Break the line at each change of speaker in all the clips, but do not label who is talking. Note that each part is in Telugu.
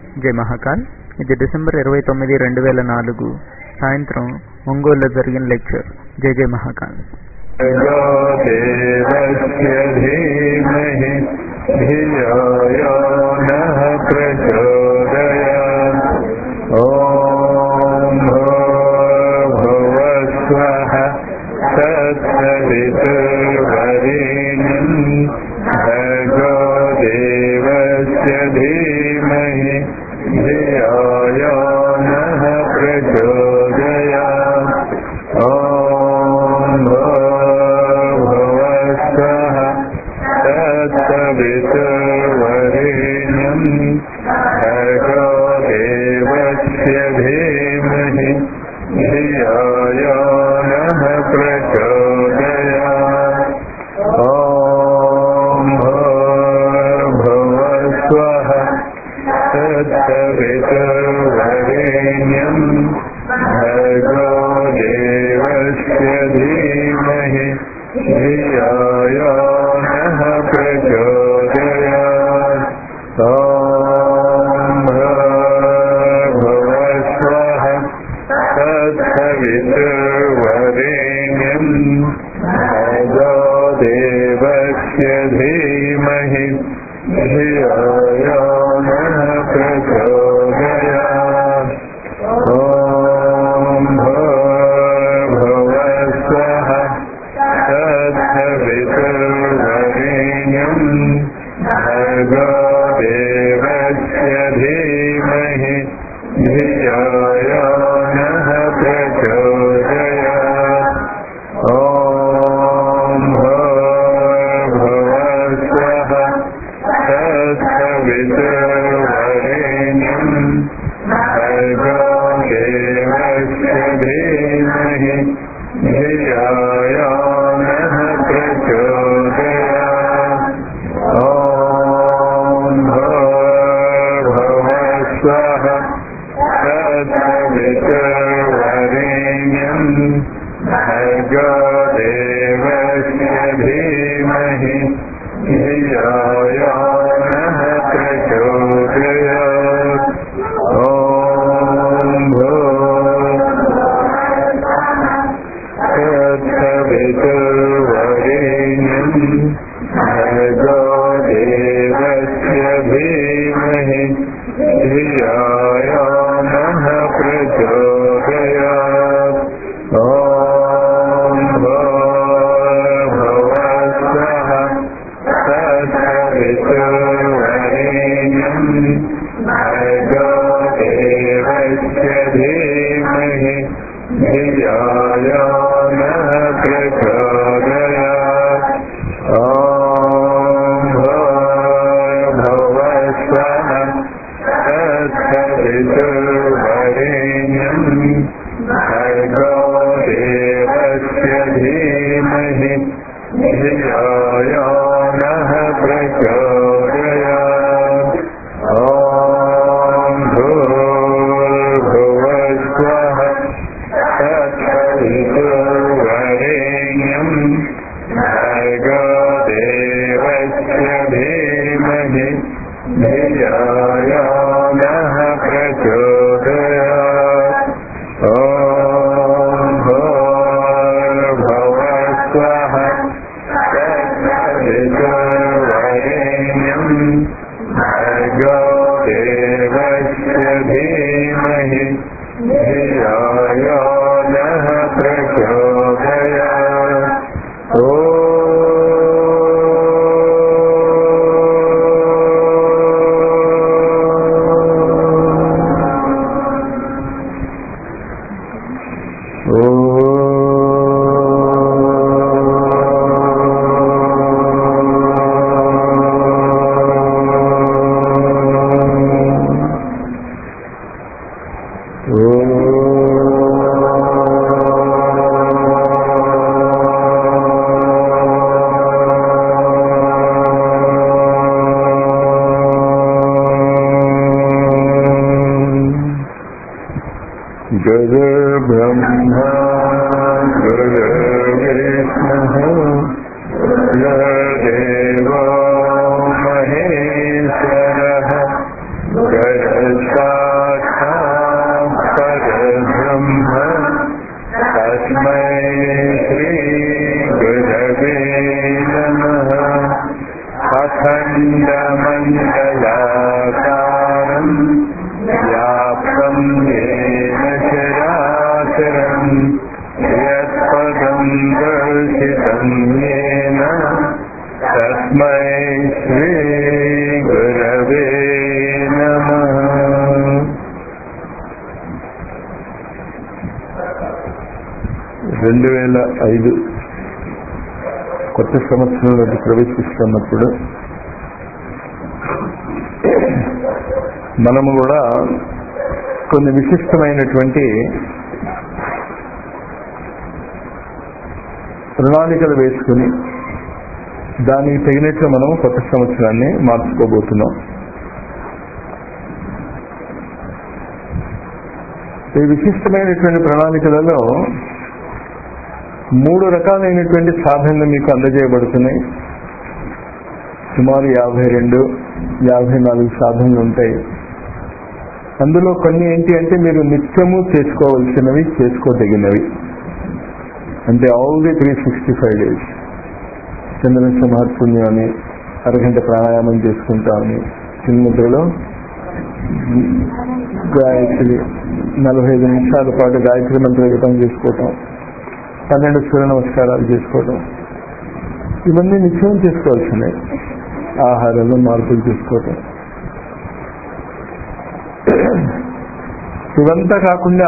జై మహాకాల్ ఇది డిసెంబర్ ఇరవై తొమ్మిది రెండు వేల నాలుగు సాయంత్రం ఒంగోలులో జరిగిన లెక్చర్ జై జై మహాకాల్
देवस्य धीमहि धियो यो नः प्रचोदयात् ॐ भुवस्वः तत्सवितुर्वरेण्यम् भर्गो देवस्य धीमहि धियो यो नः प्रचोदयात् ॐ भुवस्वः तत्सवितुर्वरेण्यम् भर्गो देवस्य धीमहि धियो यो नः प्रचोदयात् ॐ भुवस्वः तत्सवितुर्वरेण्यम् भर्गो देवस्य धीमहि धियो यो नः प्रचोदयात् ॐ भुवस्वः तत्सवितुर्वरेण्यम् भर्गो देवस्य धीमहि धियो यो नः प्रचोदयात् ॐ भुवस्वः तत्सवितुर्वरेण्यम् भर्गो देवस्य धीमहि धियो यो नः प्रचोदयात् ॐ भुवस्वः तत्सवितुर्वरेण्यम् भर्गो देवस्य धीमहि धियो यो नः प्रचोदयात् ॐ भुवस्वः तत्सवितुर्वरेण्यम् भर्गो देवस्य धीमहि धियो यो नः प्रचोदयात् ॐ तत्सवितुर्वरेण्यम् भर्गो देवस्य धीमहि धियो यो नः प्रचोदयात् ॐ भुवस्वः तत्सवितुर्वरेण्यम् भर्गो देवस्य धीमहि धियो यो नः प्रचोदयात् ॐ भुवस्वः तत्सवितुर्वरेण्यम् भर्गो देवस्य धीमहि धियो यो नः प्रचोदयात् ॐ भूर्भुवस्वः तत्सवितुर्वरेण्यम् भर्गो देवस्य धीमहि धियो यो नः प्रचोदयात् ॐ भूर्भुवस्वः तत्सवितुर्वरेण्यम् भर्गो देवस्य धीमहि धियो यो नः प्रचोदयात् गुरुर्ब्रह्मा गुरुर्विष्णुः गुरुर्देवो महेश्वरः गुरुः साक्षात् परब्रह्म तस्मै श्रीगुरवे नमः अखण्डमण्डलाकारम् व्याप्तं येन चराचरम् यत्पदं दर्शितं येन तस्मै श्रीगुरवे नमः రెండు వేల ఐదు కొత్త సంవత్సరంలోకి ప్రవేశిస్తున్నప్పుడు మనము కూడా కొన్ని విశిష్టమైనటువంటి ప్రణాళికలు వేసుకుని దానికి తగినట్లు మనం కొత్త సంవత్సరాన్ని మార్చుకోబోతున్నాం ఈ విశిష్టమైనటువంటి ప్రణాళికలలో మూడు రకాలైనటువంటి సాధనలు మీకు అందజేయబడుతున్నాయి సుమారు యాభై రెండు యాభై నాలుగు సాధనలు ఉంటాయి అందులో కొన్ని ఏంటి అంటే మీరు నిత్యము చేసుకోవలసినవి చేసుకోదగినవి అంటే all the three sixty five days చంద్రశ మహత్పుణ్యం అని అరగంట ప్రాణాయామం చేసుకుంటామని చిన్నద్రలో గాయత్రి నలభై ఐదు నిమిషాల పాటు గాయత్రి మంత్ర జపం చేసుకోవటం పన్నెండు సూర్య నమస్కారాలు చేసుకోవడం ఇవన్నీ నిత్యం చేసుకోవాల్సినవి ఆహారంలో మార్పులు చేసుకోవటం ఇవంతా కాకుండా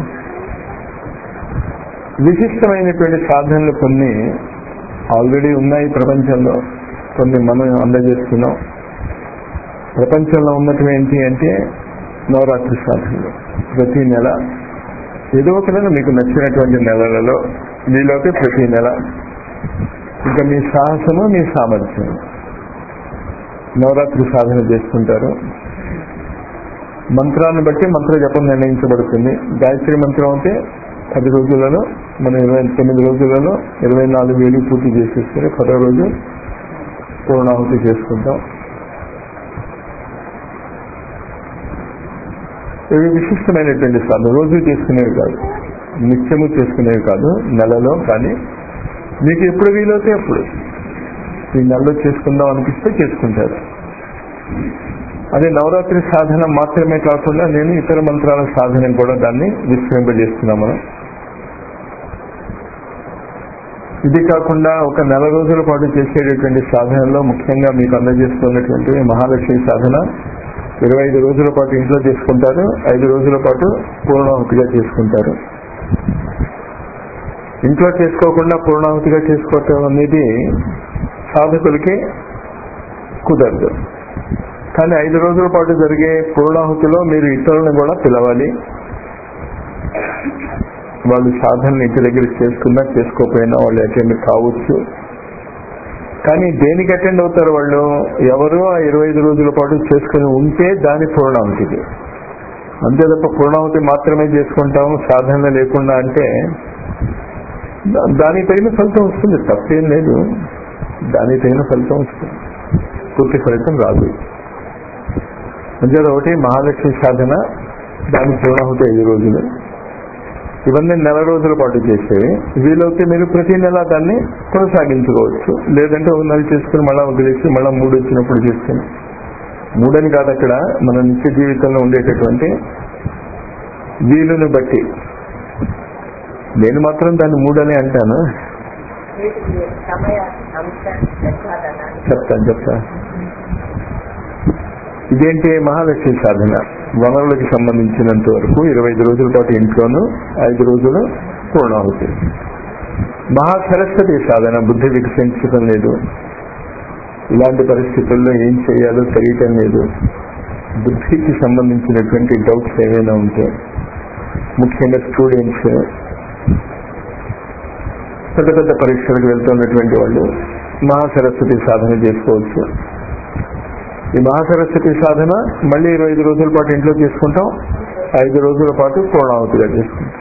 విశిష్టమైనటువంటి సాధనలు కొన్ని ఆల్రెడీ ఉన్నాయి ప్రపంచంలో కొన్ని మనం అందజేస్తున్నాం ప్రపంచంలో ఉన్నట్టు ఏంటి అంటే నవరాత్రి సాధనలు ప్రతి నెల ఏదో ఒక నెల మీకు నచ్చినటువంటి నెలలలో మీలోకి ప్రతి నెల ఇంకా మీ సాహసము మీ సామర్థ్యం నవరాత్రి సాధన చేసుకుంటారు మంత్రాన్ని బట్టి మంత్ర జపం నిర్ణయించబడుతుంది గాయత్రి మంత్రం అయితే పది రోజులలో మనం ఇరవై తొమ్మిది రోజులలో ఇరవై నాలుగు వేలు పూర్తి చేసేస్తారు పదో రోజు పూర్ణాహుతి చేసుకుంటాం ఇవి విశిష్టమైనటువంటి సాధన రోజు చేసుకునేవి కాదు నిత్యము చేసుకునేవి కాదు నెలలో కానీ మీకు ఎప్పుడు వీలైతే అప్పుడు ఈ నెలలో చేసుకుందాం అనిపిస్తే చేసుకుంటారు అదే నవరాత్రి సాధన మాత్రమే కాకుండా నేను ఇతర మంత్రాల సాధన కూడా దాన్ని విస్తరింపజేస్తున్నాం మనం ఇది కాకుండా ఒక నెల రోజుల పాటు చేసేటటువంటి సాధనలో ముఖ్యంగా మీకు అందజేస్తున్నటువంటి మహాలక్ష్మి సాధన ఇరవై ఐదు రోజుల పాటు ఇంట్లో చేసుకుంటారు ఐదు రోజుల పాటు పూర్ణాహుతిగా చేసుకుంటారు ఇంట్లో చేసుకోకుండా పూర్ణాహుతిగా చేసుకోవటం అనేది సాధకులకి కుదరదు కానీ ఐదు రోజుల పాటు జరిగే పూర్ణాహుతిలో మీరు ఇతరులను కూడా పిలవాలి వాళ్ళు సాధనలు ఇంటి దగ్గర చేసుకున్నా చేసుకోకపోయినా వాళ్ళు అటెండ్ కావచ్చు కానీ దేనికి అటెండ్ అవుతారు వాళ్ళు ఎవరు ఆ ఇరవై ఐదు రోజుల పాటు చేసుకుని ఉంటే దాని పూర్ణాహుతికి అంతే తప్ప పూర్ణాహుతి మాత్రమే చేసుకుంటాము సాధన లేకుండా అంటే దా- దానికి తగిన ఫలితం వస్తుంది తప్పేం లేదు దానికి తగిన ఫలితం వస్తుంది పూర్తి ఫలితం రాదు అంచేత ఒకటి మహాలక్ష్మి సాధన దాని పూర్ణాహుతి ఐదు రోజులు ఇవన్నీ నెల రోజుల పాటు చేసేవి వీలైతే మీరు ప్రతి నెల దాన్ని కొనసాగించుకోవచ్చు లేదంటే ఒక నెల చేసుకుని మళ్ళా వదిలేసి మళ్ళా మూడు వచ్చినప్పుడు చేసుకుని మూడని కాదు అక్కడ మన నిత్య జీవితంలో ఉండేటటువంటి వీలుని బట్టి నేను మాత్రం దాన్ని మూడని అంటాను
వీటికి సమయ అంశ ప్రసాదనాన్ని
చెప్తాను చెప్తా ఇదేంటి మహాలక్ష్మి సాధన వనరులకు సంబంధించినంత వరకు ఇరవై ఐదు రోజుల పాటు ఇంట్లోనూ ఐదు రోజులు పూర్ణాహుతి మహాసరస్వతి సాధన బుద్ధి వికసించడం లేదు ఇలాంటి పరిస్థితుల్లో ఏం చేయాలో తెలియటం లేదు బుద్ధికి సంబంధించినటువంటి డౌట్స్ ఏమైనా ఉంటే ముఖ్యంగా స్టూడెంట్స్ పెద్ద పెద్ద పరీక్షలకు వెళ్తున్నటువంటి వాళ్ళు మహాసరస్వతి సాధన చేసుకోవచ్చు ఈ మహాసరస్వతి సాధన మళ్ళీ ఇరవై ఐదు రోజుల పాటు ఇంట్లో చేసుకుంటాం ఐదు రోజుల పాటు పూర్ణావతిగా చేసుకుంటాం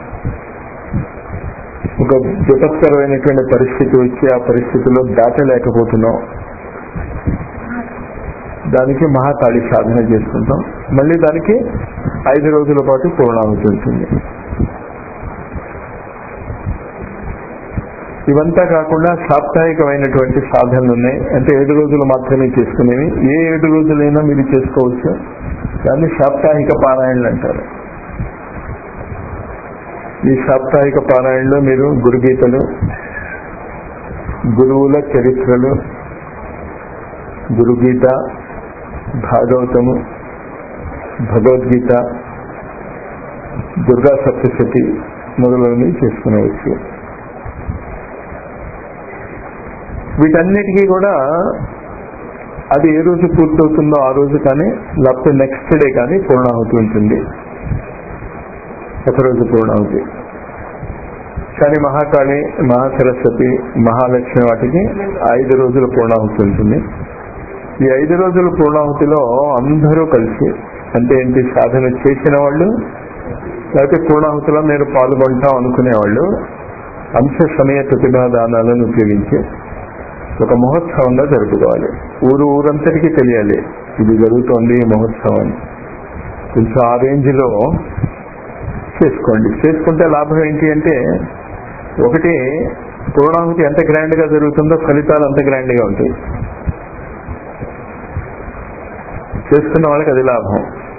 ఒక విపత్కరమైనటువంటి పరిస్థితి వచ్చి ఆ పరిస్థితిలో దాటలేకపోతున్నాం దానికి మహాకాళి సాధన చేసుకుంటాం మళ్ళీ దానికి ఐదు రోజుల పాటు పూర్ణాహుతి ఉంటుంది ఇవంతా కాకుండా సాప్తాహికమైనటువంటి సాధనలు ఉన్నాయి అంటే ఏడు రోజులు మాత్రమే చేసుకునేవి ఏ ఏడు రోజులైనా మీరు చేసుకోవచ్చు దాన్ని సాప్తాహిక పారాయణలు అంటారు ఈ సాప్తాహిక పారాయణలో మీరు గురుగీతలు గురువుల చరిత్రలు గురుగీత భాగవతము భగవద్గీత దుర్గా సప్తశతి మొదలైనవి చేసుకునేవచ్చు వీటన్నిటికీ కూడా అది ఏ రోజు పూర్తవుతుందో ఆ రోజు కానీ లేకపోతే నెక్స్ట్ డే కానీ పూర్ణాహుతి ఉంటుంది ఒకరోజు పూర్ణాహుతి కానీ మహాకాళి మహాసరస్వతి మహాలక్ష్మి వాటికి ఐదు రోజుల పూర్ణాహుతి ఉంటుంది ఈ ఐదు రోజుల పూర్ణాహుతిలో అందరూ కలిసి అంటే ఏంటి సాధన చేసిన వాళ్ళు లేకపోతే పూర్ణాహుతిలో మీరు పాల్గొంటాం అనుకునేవాళ్ళు అంశ సమయ ప్రతిభాదానాలను ఉపయోగించి ఒక మహోత్సవంగా జరుపుకోవాలి ఊరు ఊరంతటికి తెలియాలి ఇది జరుగుతోంది ఈ మహోత్సవం అని కొంచెం ఆ రేంజ్ లో చేసుకోండి చేసుకుంటే లాభం ఏంటి అంటే ఒకటి పూర్ణాహుతి ఎంత గ్రాండ్ గా జరుగుతుందో ఫలితాలు అంత గ్రాండ్ గా ఉంటాయి చేసుకున్న వాళ్ళకి అది లాభం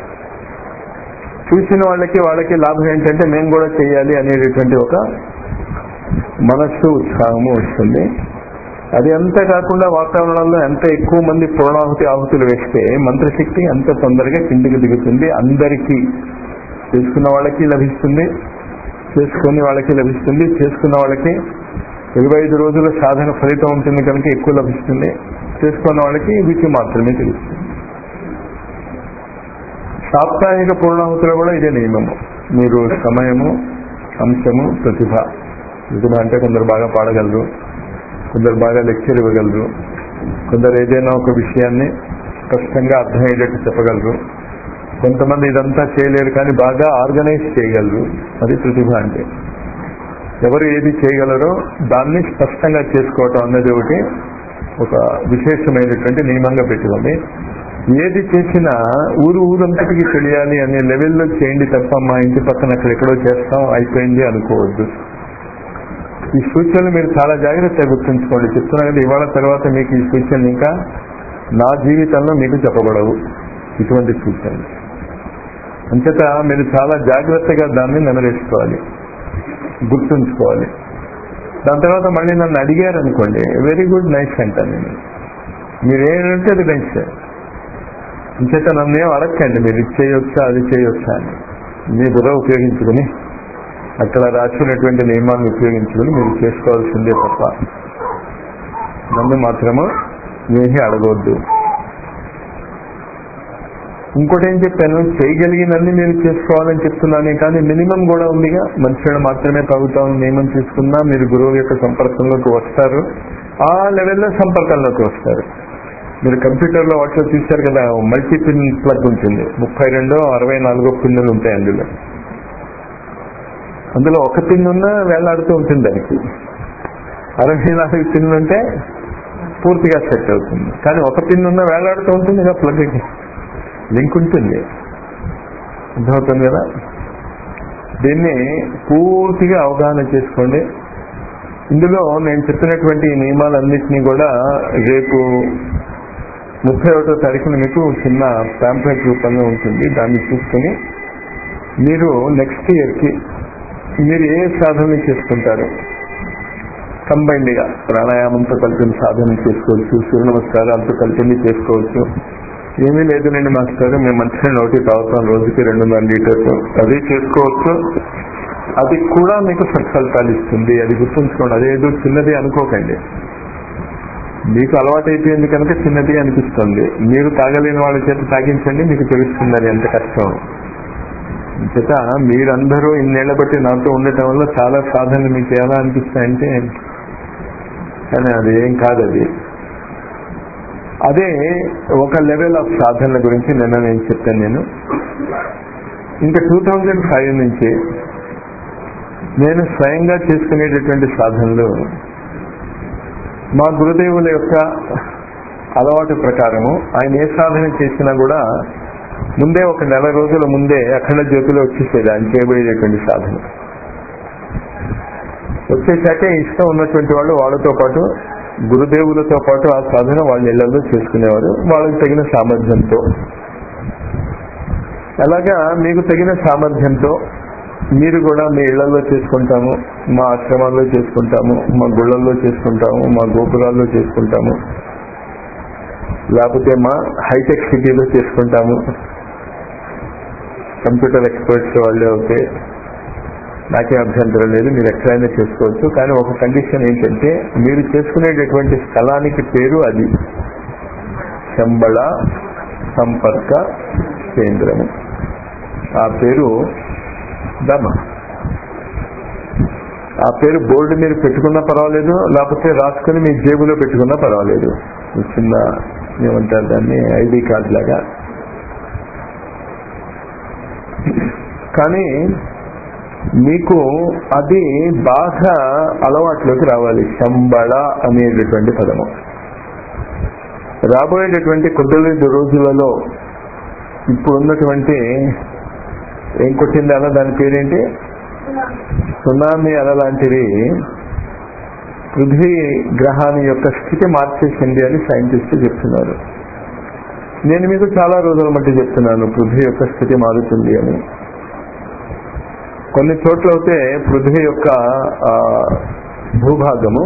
చూసిన వాళ్ళకి వాళ్ళకి లాభం ఏంటంటే మేము కూడా చేయాలి అనేటటువంటి ఒక మనస్సు ఉత్సాహము వస్తుంది అది అంతా కాకుండా వాతావరణంలో ఎంత ఎక్కువ మంది పూర్ణాహుతి ఆహుతులు వేస్తే మంత్రశక్తి అంత తొందరగా కిందికి దిగుతుంది అందరికీ చేసుకున్న వాళ్ళకి లభిస్తుంది చేసుకుని వాళ్ళకి లభిస్తుంది చేసుకున్న వాళ్ళకి ఇరవై ఐదు రోజుల సాధన ఫలితం ఉంటుంది కనుక ఎక్కువ లభిస్తుంది చేసుకున్న వాళ్ళకి వీటి మాత్రమే తెలుస్తుంది సాప్తాహిక పూర్ణాహుతిలో కూడా ఇదే నియమము మీరు సమయము అంశము ప్రతిభ ప్రతిభ అంటే కొందరు బాగా పాడగలరు కొందరు బాగా లెక్చర్ ఇవ్వగలరు కొందరు ఏదైనా ఒక విషయాన్ని స్పష్టంగా అర్థమయ్యేటట్టు చెప్పగలరు కొంతమంది ఇదంతా చేయలేరు కానీ బాగా ఆర్గనైజ్ చేయగలరు అది ప్రతిభ అంటే ఎవరు ఏది చేయగలరో దాన్ని స్పష్టంగా చేసుకోవటం అన్నది ఒకటి ఒక విశేషమైనటువంటి నియమంగా పెట్టుకోండి ఏది చేసినా ఊరు ఊరంతటికి తెలియాలి అనే లెవెల్లో చేయండి తప్ప మా ఇంటి పక్కన అక్కడెక్కడో చేస్తాం అయిపోయింది అనుకోవద్దు ఈ సూచనలు మీరు చాలా జాగ్రత్తగా గుర్తుంచుకోండి చెప్తున్నా కదా ఇవాళ తర్వాత మీకు ఈ సూచనలు ఇంకా నా జీవితంలో మీకు చెప్పబడవు ఇటువంటి సూచనలు అంచేత మీరు చాలా జాగ్రత్తగా దాన్ని నెమరేసుకోవాలి గుర్తుంచుకోవాలి దాని తర్వాత మళ్ళీ నన్ను అడిగారు అనుకోండి వెరీ గుడ్ నైస్ అంటాను నేను మీరు ఏంటంటే అది నైస్ అంచేత నన్ను ఏం అడగండి మీరు ఇది చేయొచ్చా అది చేయొచ్చా అని మీ బుర్ర ఉపయోగించుకుని అక్కడ రాసినటువంటి నియమాలను ఉపయోగించుకుని మీరు చేసుకోవాల్సిందే తప్ప నన్ను మాత్రము ఏమీ అడగవద్దు ఇంకోటి ఏం చెప్పాను చేయగలిగినన్ని మీరు చేసుకోవాలని చెప్తున్నాను కానీ మినిమం కూడా ఉందిగా మంచిగా మాత్రమే తాగుతాం నియమం తీసుకున్నా మీరు గురువు యొక్క సంపర్కంలోకి వస్తారు ఆ లెవెల్లో సంపర్కంలోకి వస్తారు మీరు కంప్యూటర్లో వాటిలో చూశారు కదా మల్టీ పిన్ ప్లగ్ ఉంటుంది ముప్పై రెండో అరవై నాలుగో పిన్నులు ఉంటాయి అందులో అందులో ఒక పిన్ ఉన్నా వేలాడుతూ ఉంటుంది దానికి అరవై నాలుగు పిన్నులు ఉంటే పూర్తిగా సెట్ అవుతుంది కానీ ఒక పిన్ ఉన్నా వేలాడుతూ ఉంటుంది కదా ప్లగ్కి లింక్ ఉంటుంది అర్థమవుతుంది కదా దీన్ని పూర్తిగా అవగాహన చేసుకోండి ఇందులో నేను చెప్పినటువంటి ఈ నియమాలన్నింటినీ కూడా రేపు ముప్పై ఒకటో తారీఖున మీకు చిన్న ప్యాంప్లెట్ రూపంలో ఉంటుంది దాన్ని చూసుకుని మీరు నెక్స్ట్ ఇయర్కి మీరు ఏ సాధన చేసుకుంటారు కంబైన్డ్గా ప్రాణాయామంతో కలిపిన సాధన చేసుకోవచ్చు సూర్య నమస్కారాలతో కలిపి చేసుకోవచ్చు ఏమీ లేదులేండి మాస్టర్ మేము మంచిగా నోటి తాగుతాం రోజుకి రెండున్నర లీటర్లు అది చేసుకోవచ్చు అది కూడా మీకు సత్ఫలితాలు ఇస్తుంది అది గుర్తుంచుకోండి అదేదో చిన్నది అనుకోకండి మీకు అలవాటు అయిపోయింది కనుక చిన్నది అనిపిస్తుంది మీరు తాగలేని వాళ్ళ చేత తాగించండి మీకు తెలుస్తుంది అది ఎంత కష్టం చేత మీరందరూ ఇన్నేళ్ల బట్టి నాతో ఉండటం వల్ల చాలా సాధనలు మీకు ఎలా అనిపిస్తాయంటే కానీ అది ఏం కాదు అది అదే ఒక లెవెల్ ఆఫ్ సాధనల గురించి నిన్న నేను చెప్పాను నేను ఇంకా టూ థౌజండ్ ఫైవ్ నుంచి నేను స్వయంగా చేసుకునేటటువంటి సాధనలు మా గురుదేవుల యొక్క అలవాటు ప్రకారము ఆయన ఏ సాధన చేసినా కూడా ముందే ఒక నెల రోజుల ముందే అఖండ జ్యోతిలో వచ్చేసేది ఆయన చేయబోయేటువంటి సాధన వచ్చేసాక ఇష్టం ఉన్నటువంటి వాళ్ళు వాళ్ళతో పాటు గురుదేవులతో పాటు ఆ సాధన వాళ్ళ ఇళ్లలో చేసుకునేవారు వాళ్ళకి తగిన సామర్థ్యంతో అలాగా మీకు తగిన సామర్థ్యంతో మీరు కూడా మీ ఇళ్లలో చేసుకుంటాము మా ఆశ్రమాల్లో చేసుకుంటాము మా గుళ్ళల్లో చేసుకుంటాము మా గోపురాల్లో చేసుకుంటాము లేకపోతే మా హైటెక్ సిటీలో చేసుకుంటాము కంప్యూటర్ ఎక్స్పర్ట్స్ వాళ్ళే అవుతే నాకేం అభ్యంతరం లేదు మీరు ఎక్కడైనా చేసుకోవచ్చు కానీ ఒక కండిషన్ ఏంటంటే మీరు చేసుకునేటటువంటి స్థలానికి పేరు అది శంబళ సంపర్క కేంద్రము ఆ పేరు దమ ఆ పేరు బోర్డు మీరు పెట్టుకున్నా పర్వాలేదు లేకపోతే రాసుకుని మీ జేబులో పెట్టుకున్నా పర్వాలేదు ఈ చిన్న ఏమంటారు దాన్ని ఐడి కార్డ్ లాగా కానీ మీకు అది బాగా అలవాట్లోకి రావాలి శంబళ అనేటటువంటి పదము రాబోయేటటువంటి కొద్ది రోజులలో ఇప్పుడున్నటువంటి ఏం కొట్టింది అలా దాని పేరేంటి సునామీ అల లాంటిది పృథ్వీ గ్రహాన్ని యొక్క స్థితి మార్చేసింది అని సైంటిస్టులు చెప్తున్నారు నేను మీకు చాలా రోజుల మట్టి చెప్తున్నాను పృథ్వీ యొక్క స్థితి మారుతుంది అని కొన్ని చోట్ల అయితే పృథ్వీ యొక్క ఆ, భూభాగము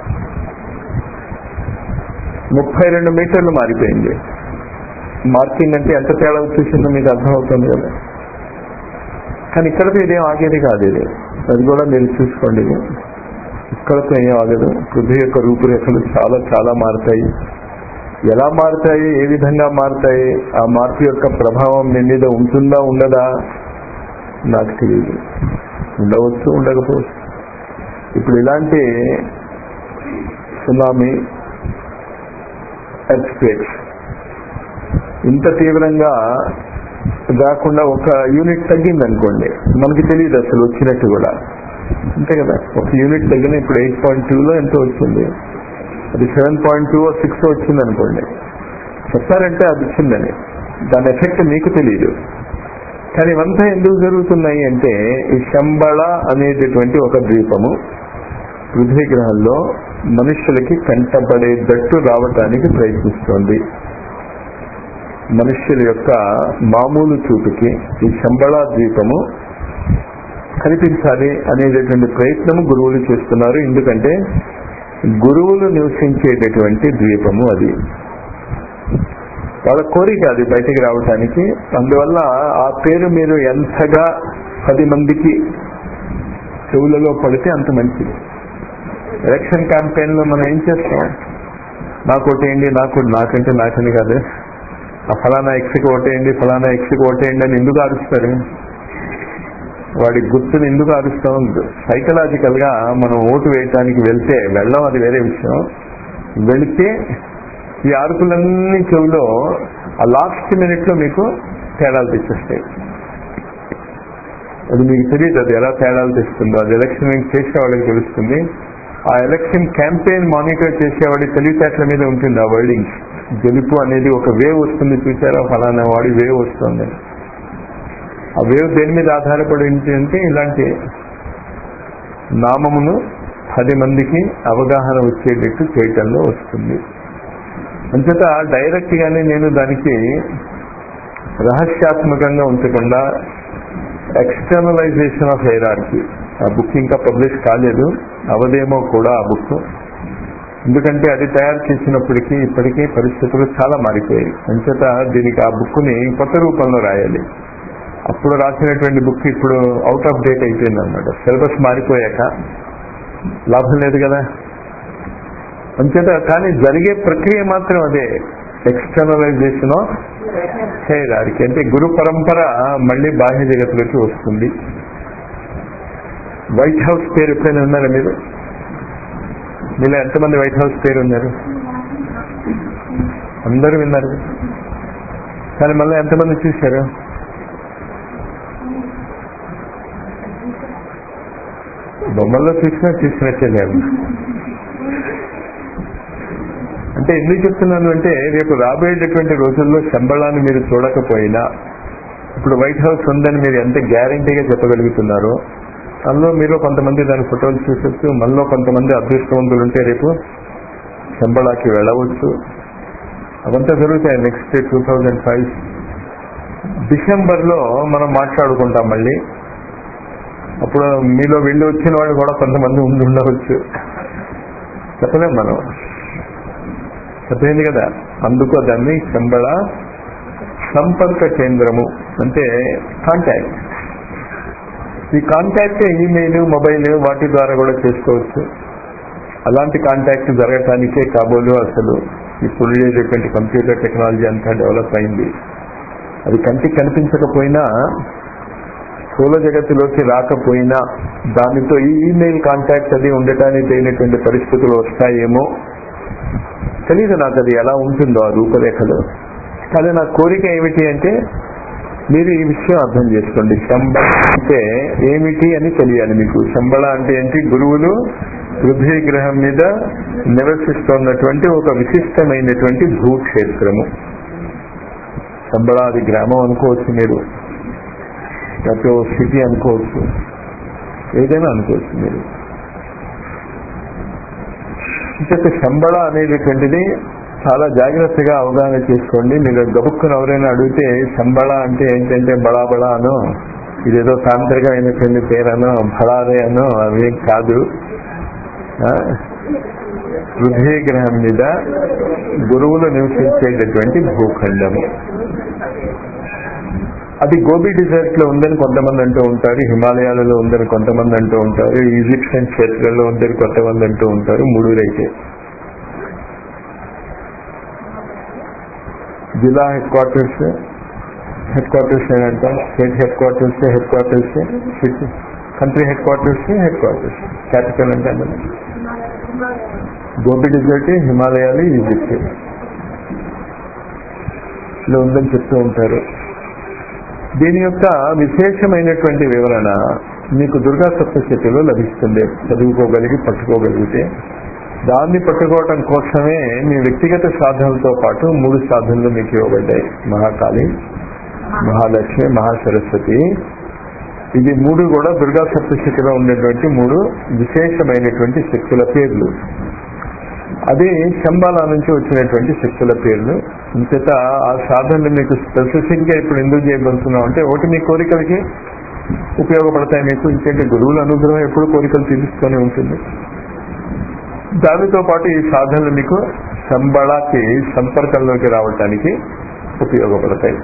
ముప్పై రెండు మీటర్లు మారిపోయింది మార్కింగ్ అంటే ఎంత తేడా వచ్చేసిందో మీకు అర్థమవుతుంది కదా కానీ ఇక్కడతో ఇదేం ఆగేది కాదు ఇది అది కూడా మీరు చూసుకోండి ఇది. ఇక్కడతో ఏం ఆగదు పృథ్వీ యొక్క రూపురేఖలు చాలా చాలా మారుతాయి ఎలా మారుతాయి ఏ విధంగా మారుతాయి ఆ మార్పు యొక్క ప్రభావం మీ మీద ఉంటుందా ఉండదా నాకు తెలియదు ఉండవచ్చు ఉండకపోవచ్చు ఇప్పుడు ఇలాంటి సునామీ ఎర్త్క్వేక్స్ ఇంత తీవ్రంగా కాకుండా ఒక యూనిట్ తగ్గింది అనుకోండి మనకి తెలియదు అసలు వచ్చినట్టు కూడా అంతే కదా ఒక యూనిట్ తగ్గిన ఇప్పుడు ఎయిట్ పాయింట్ టూలో ఎంతో వచ్చింది అది సెవెన్ పాయింట్ టూ సిక్స్ వచ్చింది అనుకోండి చెప్తారంటే అది వచ్చిందని దాని ఎఫెక్ట్ మీకు తెలియదు కానీ ఇవంతా ఎందుకు జరుగుతున్నాయి అంటే ఈ శంబళ అనేటటువంటి ఒక ద్వీపము పృథ్వీ గ్రహంలో మనుష్యులకి కంటపడేటట్టు రావటానికి ప్రయత్నిస్తోంది మనుష్యుల యొక్క మామూలు చూపుకి ఈ శంబళ ద్వీపము కనిపించాలి అనేటటువంటి ప్రయత్నము గురువులు చేస్తున్నారు ఎందుకంటే గురువులు నివసించేటటువంటి ద్వీపము అది వాళ్ళ కోరిక అది బయటికి రావటానికి అందువల్ల ఆ పేరు మీరు ఎంతగా పది మందికి చెవులలో పడితే అంత మంచిది ఎలక్షన్ క్యాంపెయిన్ లో మనం ఏం చేస్తాం నాకు ఓటేయండి నాకు నాకంటే నాకని కాదు ఆ ఫలానా ఎక్స్కి ఓటేయండి ఫలానా ఎక్స్కి ఓటేయండి అని ఎందుకు అరుస్తారు వాడి గుర్తుని ఎందుకు అరుస్తాం సైకలాజికల్ గా మనం ఓటు వేయటానికి వెళ్తే వెళ్ళం అది వేరే విషయం వెళితే ఈ అరుపులన్నీ చెవులో ఆ లాస్ట్ మినిట్ లో మీకు తేడాలు తెచ్చేస్తాయి అది మీకు తెలియదు అది ఎలా తేడాలు తెస్తుందో అది ఎలక్షన్ చేసే వాళ్ళకి తెలుస్తుంది ఆ ఎలక్షన్ క్యాంపెయిన్ మానిటర్ చేసేవాడి తెలివితేటల మీద ఉంటుంది ఆ వర్డింగ్ గెలుపు అనేది ఒక వేవ్ వస్తుంది చూసారా ఫలానా వాడి వేవ్ వస్తుంది ఆ వేవ్ దేని మీద ఆధారపడి అంటే ఇలాంటి నామమును పది మందికి అవగాహన వచ్చేటట్టు చేయటంలో వస్తుంది అంతటా డైరెక్ట్ గానే నేను దానికి రహస్యాత్మకంగా ఉంచకుండా ఎక్స్టర్నలైజేషన్ ఆఫ్ హైరార్కీ ఆ బుక్ ఇంకా పబ్లిష్ కాలేదు అవదేమో కూడా ఆ బుక్ ఎందుకంటే అది తయారు చేసినప్పటికీ ఇప్పటికీ పరిస్థితులు చాలా మారిపోయాయి అంచేత దీనికి ఆ బుక్ ని కొత్త రూపంలో రాయాలి అప్పుడు రాసినటువంటి బుక్ ఇప్పుడు అవుట్ ఆఫ్ డేట్ అయిపోయింది అనమాట సిలబస్ మారిపోయాక లాభం లేదు కదా అంచేత కానీ జరిగే ప్రక్రియ మాత్రం అదే ఎక్స్టర్నలైజేషన్ ఆఫ్ హైరార్కీ అంటే గురు పరంపర మళ్ళీ బాహ్య జగత్తులోకి వస్తుంది వైట్ హౌస్ పేరు ఎప్పుడైనా ఉన్నారా మీరు మీలో ఎంతమంది వైట్ హౌస్ పేరు ఉన్నారు అందరూ విన్నారు కానీ మళ్ళీ ఎంతమంది చూశారు బొమ్మల్లో చూసినా చూసినట్టే లేదు అంటే ఎందుకు చెప్తున్నాను అంటే రేపు రాబోయేటటువంటి రోజుల్లో శంబళాన్ని మీరు చూడకపోయినా ఇప్పుడు వైట్ హౌస్ ఉందని మీరు ఎంత గ్యారంటీగా చెప్పగలుగుతున్నారో అందులో మీరు కొంతమంది దాని ఫోటోలు చూసొచ్చు మనలో కొంతమంది అదృష్టవంతులు ఉంటే రేపు శంబళాకి వెళ్ళవచ్చు అవంతా జరుగుతాయి నెక్స్ట్ టూ థౌజండ్ ఫైవ్ డిసెంబర్లో మనం మాట్లాడుకుంటాం మళ్ళీ అప్పుడు మీలో వెళ్ళి వచ్చిన వాళ్ళు కూడా కొంతమంది ఉండి ఉండవచ్చు చెప్పలేం మనం చెప్పలేదు కదా అందుకో దాన్ని శంబళ సంపర్క కేంద్రము అంటే కాంటాక్ట్ ఈ కాంటాక్ట్ ఈమెయిల్ మొబైల్ వాటి ద్వారా కూడా చేసుకోవచ్చు అలాంటి కాంటాక్ట్ జరగటానికే కాబోలు అసలు ఇప్పుడు ఉండేటటువంటి కంప్యూటర్ టెక్నాలజీ అంతా డెవలప్ అయింది అది కంటికి కనిపించకపోయినా స్థూల జగత్తులోకి రాకపోయినా దానితో ఈ ఈమెయిల్ కాంటాక్ట్ అది ఉండటానికి తగినటువంటి పరిస్థితులు వస్తాయేమో తెలియదు నాకు అది ఎలా ఉంటుందో ఆ రూపరేఖలో కానీ నా కోరిక ఏమిటి అంటే మీరు ఈ విషయం అర్థం చేసుకోండి శంబళ అంటే ఏమిటి అని తెలియాలి మీకు శంబళ అంటే ఏంటి గురువులు పృథ్వీ గ్రహం మీద నివసిస్తున్నటువంటి ఒక విశిష్టమైనటువంటి భూక్షేత్రము శంబళాది గ్రామం అనుకోవచ్చు మీరు లేకపోతే ఓ సిటీ అనుకోవచ్చు ఏదైనా అనుకోవచ్చు మీరు ఇంకొక శంబళ అనేటటువంటిది చాలా జాగ్రత్తగా అవగాహన చేసుకోండి మీరు గబుక్కుని ఎవరైనా అడిగితే శంబళ అంటే ఏంటంటే బడా బడా అనో ఇదేదో తాంత్రికమైనటువంటి పేరనో బడాదే అనో అవేం కాదు ఆ? పృథ్వీ గ్రహం మీద గురువులు నివసించేటటువంటి భూఖండము అది గోబీ డిజర్ట్ లో ఉందని కొంతమంది అంటూ ఉంటారు హిమాలయాలలో ఉందని కొంతమంది అంటూ ఉంటారు ఈజిప్షియన్ క్షేత్రంలో ఉందని కొంతమంది అంటూ ఉంటారు మూడురైతే జిల్లా హెడ్ క్వార్టర్స్ హెడ్ క్వార్టర్స్ ఏంటంట state headquarters headquarters city country headquarters headquarters capital అంటే అందులో గోబీ డిజర్ట్ హిమాలయాలు ఈజిప్ట్ లో ఉందని చెప్తూ ఉంటారు దీని యొక్క విశేషమైనటువంటి వివరణ మీకు దుర్గా సప్తశతిలో లభిస్తుంది చదువుకోగలిగి పట్టుకోగలిగితే దాన్ని పట్టుకోవటం కోసమే మీ వ్యక్తిగత సాధనలతో పాటు మూడు సాధనలు మీకు ఇవ్వబడ్డాయి మహాకాళి మహాలక్ష్మి మహాసరస్వతి ఇది మూడు కూడా దుర్గా సప్తశతిలో ఉండేటువంటి మూడు విశేషమైనటువంటి శక్తుల పేర్లు అది శంబాల నుంచి వచ్చినటువంటి శక్తుల పేర్లు ఇంతట ఆ సాధనలు మీకు స్పెసిఫిక్ గా ఇప్పుడు ఎందుకు చేయబడుతున్నాం అంటే ఒకటి మీ కోరికలకి ఉపయోగపడతాయి మీకు ఇంకేంటి గురువుల అనుగ్రహం ఎప్పుడు కోరికలు తీరుస్తూనే ఉంటుంది దానితో పాటు ఈ సాధనలు మీకు శంబళకి సంపర్కంలోకి రావటానికి ఉపయోగపడతాయి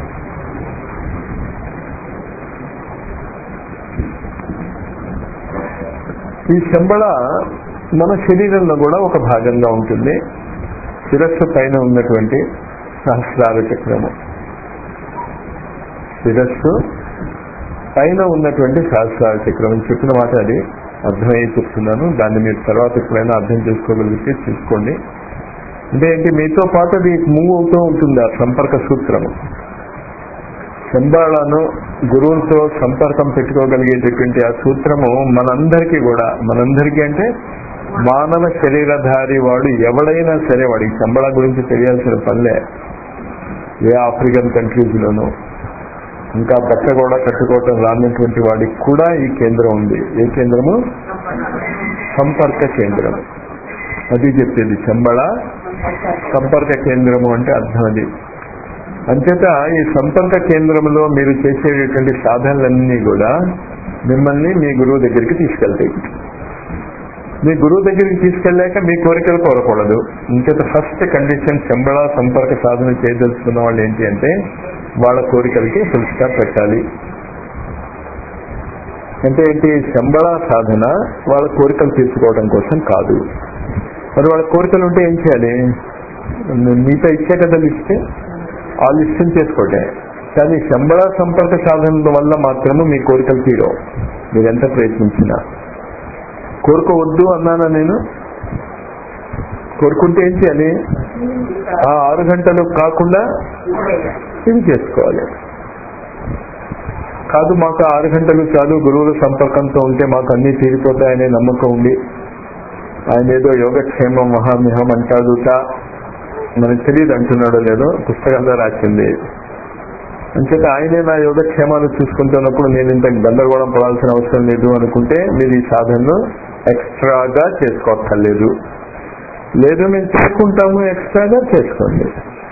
ఈ శంబళ మన శరీరంలో కూడా ఒక భాగంగా ఉంటుంది శిరస్సు పైన ఉన్నటువంటి సహస్రార చక్రము శిరస్సు పైన ఉన్నటువంటి సహస్రార చక్రం చెప్పిన మాట అది అర్థమయ్యి చెప్తున్నాను దాన్ని మీరు తర్వాత ఎప్పుడైనా అర్థం చేసుకోగలిగితే చూసుకోండి అంటే ఏంటి మీతో పాటు అది మూవ్ అవుతూ ఉంటుంది ఆ సంపర్క సూత్రము శంబాళను గురువులతో సంపర్కం పెట్టుకోగలిగేటటువంటి ఆ సూత్రము మనందరికీ కూడా మనందరికీ అంటే మానవ శరీరధారి వాడు ఎవడైనా సరే వాడికి శంబళ గురించి తెలియాల్సిన పనిలే ఏ ఆఫ్రికన్ కంట్రీస్ లోనూ ఇంకా బట్ట కూడా కట్టుకోవటం రానటువంటి వాడికి కూడా ఈ కేంద్రం ఉంది ఏ కేంద్రము సంపర్క కేంద్రం అది చెప్పేది శంబళ సంపర్క కేంద్రము అంటే అర్థం అది అంచేత ఈ సంపర్క కేంద్రంలో మీరు చేసేటటువంటి సాధనలన్నీ కూడా మిమ్మల్ని మీ గురువు దగ్గరికి తీసుకెళ్తాయి మీ గురువు దగ్గరికి తీసుకెళ్ళాక మీ కోరికలు కోరకూడదు ఇంకేత ఫస్ట్ కండిషన్ శంబళ సంపర్క సాధన చేయదలుచుకున్న వాళ్ళు ఏంటి అంటే వాళ్ళ కోరికలకి ఫుల్ స్టాప్ పెట్టాలి అంటే ఏంటి శంబళ సాధన వాళ్ళ కోరికలు తీర్చుకోవడం కోసం కాదు మరి వాళ్ళ కోరికలు ఉంటే ఏం చేయాలి మీతో ఇచ్చే కదా లిస్ట్ ఆ లిస్టుని చేసుకోవటే కానీ శంబళ సంపర్క సాధనల వల్ల మాత్రము మీ కోరికలు తీరవు మీరెంత ప్రయత్నించినా కోరుకోవద్దు అన్నానా నేను కోరుకుంటే ఏం చేయాలి ఆ ఆరు గంటలు కాకుండా ఇది చేసుకోవాలి కాదు మాకు ఆరు గంటలు చాలు గురువుల సంపర్కంతో ఉంటే మాకు అన్ని తీరిపోతాయనే నమ్మకం ఉంది ఆయన ఏదో యోగక్షేమం మహామిహం అంటాడుట మనకు తెలియదు అంటున్నాడో లేదో పుస్తకాల్లో రాసింది అంచేత ఆయనే నా యోగక్షేమాలు చూసుకుంటున్నప్పుడు నేను ఇంత గందరగోళం పడాల్సిన అవసరం లేదు అనుకుంటే మీరు ఈ సాధనను ఎక్స్ట్రాగా చేసుకోక్కర్లేదు లేదు మేము చేసుకుంటాము ఎక్స్ట్రాగా చేసుకోండి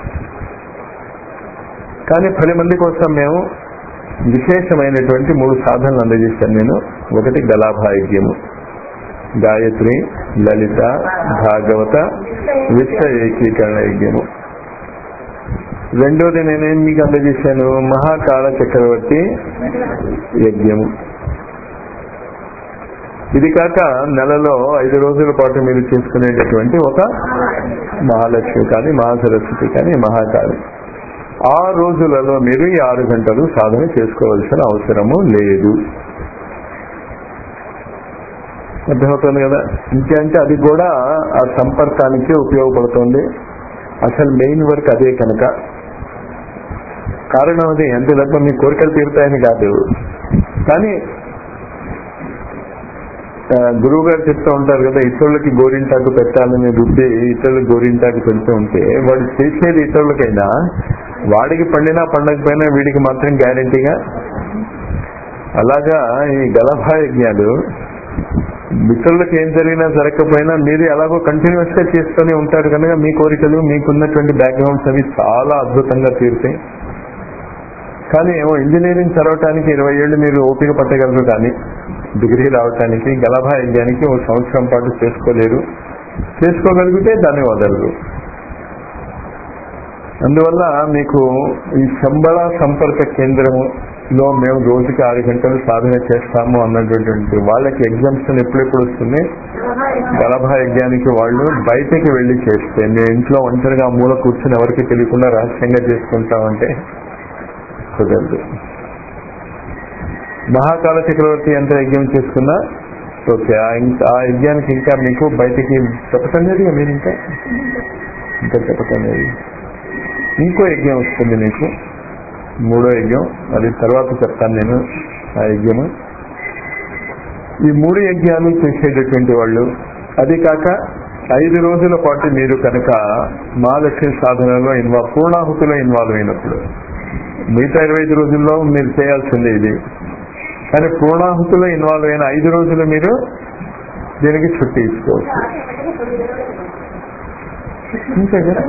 కానీ పది మంది కోసం మేము విశేషమైనటువంటి మూడు సాధనలు అందజేశాను నేను ఒకటి గలాభాయజ్ఞము గాయత్రి లలిత భాగవత విశ్వ ఏకీకరణ యజ్ఞము రెండోది నేనేం మీకు అందజేశాను మహాకాల చక్రవర్తి యజ్ఞము ఇది కాక నెలలో ఐదు రోజుల పాటు మీరు చేసుకునేటటువంటి ఒక మహాలక్ష్మి కానీ మహాసరస్వతి కానీ మహాకాళి ఆ రోజులలో మీరు ఈ ఆరు గంటలు సాధన చేసుకోవాల్సిన అవసరము లేదు అర్థమవుతుంది కదా ఇంకేంటే అది కూడా ఆ సంపర్కానికి ఉపయోగపడుతుంది అసలు మెయిన్ వర్క్ అదే కనుక కారణం అది ఎంత తప్ప మీ కోరికలు తీరుతాయని కాదు కానీ ఆ, గురువు గారు చెప్తూ ఉంటారు కదా ఇతరులకి గోరింటాకు పెట్టాలని రుద్ది ఇతరులకు గోరింటాకు పెడుతూ ఉంటే వాడు చేసేది ఇతరులకైనా వాడికి పండినా పండకపోయినా వీడికి మాత్రం గ్యారంటీగా అలాగా ఈ గలభా యజ్ఞాలు ఇతరులకు ఏం జరిగినా జరగకపోయినా మీరు ఎలాగో కంటిన్యూస్ గా చేస్తూనే ఉంటారు కనుక మీ కోరికలు మీకున్నటువంటి బ్యాక్గ్రౌండ్స్ అవి చాలా అద్భుతంగా తీరుతాయి కానీ ఏమో ఇంజనీరింగ్ చదవటానికి ఇరవై ఏళ్ళు మీరు ఓపిక పట్టగలరు కానీ డిగ్రీ రావటానికి గలభా యజ్ఞానికి ఒక సంవత్సరం పాటు చేసుకోలేరు చేసుకోగలిగితే దాన్ని వదలరు అందువల్ల మీకు ఈ శంబళ సంపర్క కేంద్రములో మేము రోజుకి ఆరు గంటలు సాధన చేస్తాము అన్నటువంటి వాళ్ళకి ఎగ్జామ్షన్ ఎప్పుడెప్పుడు వస్తుంది గలభా యజ్ఞానికి వాళ్ళు బయటకి వెళ్లి చేస్తే మేము ఇంట్లో ఒంటరిగా ఆ మూల కూర్చుని ఎవరికి తెలియకుండా రహస్యంగా చేసుకుంటామంటే కుదరదు మహాకాల చక్రవర్తి ఎంత యజ్ఞం చేసుకున్నా ఓకే ఆ ఇంకా ఆ యజ్ఞానికి ఇంకా మీకు బయటికి చెప్పటం లేదు మీరు ఇంకా ఇంకా చెప్పటం లేదు ఇంకో యజ్ఞం వస్తుంది మీకు మూడో యజ్ఞం అది తర్వాత చెప్తాను నేను ఆ యజ్ఞము ఈ మూడు యజ్ఞాలు చేసేటటువంటి వాళ్ళు అది కాక ఐదు రోజుల పాటు మీరు కనుక మహాలక్ష్మి సాధనలో ఇన్వాల్వ్ పూర్ణాహుతిలో ఇన్వాల్వ్ అయినప్పుడు మిగతా ఇరవై ఐదు రోజుల్లో మీరు చేయాల్సిందే ఇది కానీ పూర్ణాహుతిలో ఇన్వాల్వ్ అయిన ఐదు రోజులు మీరు దీనికి చుట్టి ఇచ్చుకోవచ్చు అంతే కదా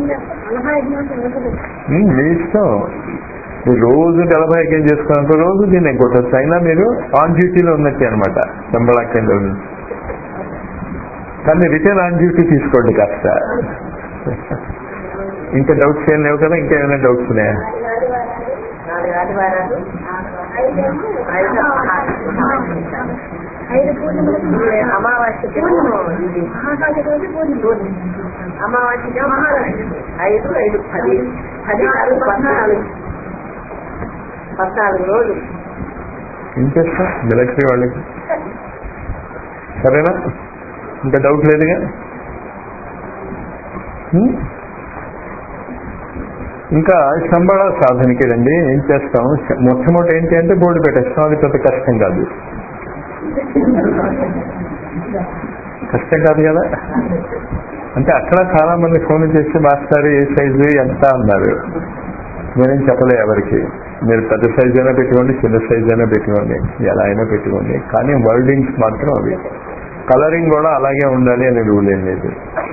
ఉమ్, మీ ఇష్టం మీరు రోజు నలభై యజ్ఞం చేసుకున్నంత రోజు దీన్ని కొట్టచ్చు అయినా మీరు ఆన్ డ్యూటీలో ఉన్నట్టే అనమాట సంబళ కేంద్రం నుంచి కానీ రిటర్న్ ఆన్ డ్యూటీ తీసుకోండి కాస్త ఇంకా డౌట్స్ ఏం లేవు కదా ఇంకా ఏమైనా డౌట్స్ ఉన్నాయా
నాలుగు ఆదివారాలు ఐదు
ఐదు పూర్ణిమలకు
ఇది అమావాస్యకేమో ఇది
మహాకాళి రోజు పూర్ణిమ
అమావాస్యకేమో మహాలక్ష్మి ఐదు ఐదు పది పది నాలుగు పద్నాలుగు పద్నాలుగు రోజులు
ఏం చేస్తాం మిలిటరీ వాళ్ళకి సరేనా ఇంకా డౌట్ లేదుగా హ్మ్? ఇంకా సంబళ సాధనకి రండి ఏం చేస్తాం మొట్టమొదటి ఏంటి అంటే బోర్డు పెట్టేస్తాం అది పెద్ద కష్టం కాదు కష్టం కాదు కదా అంటే అక్కడ చాలా మంది ఫోన్ చేసి మాస్టర్ ఏ సైజు ఎంత అన్నారు నేనేం చెప్పలే ఎవరికి మీరు పెద్ద సైజ్ అయినా పెట్టుకోండి చిన్న సైజ్ అయినా పెట్టుకోండి ఎలా అయినా పెట్టుకోండి కానీ వర్డింగ్స్ మాత్రం అవి కలరింగ్ కూడా అలాగే ఉండాలి అని రూల్ ఏం లేదు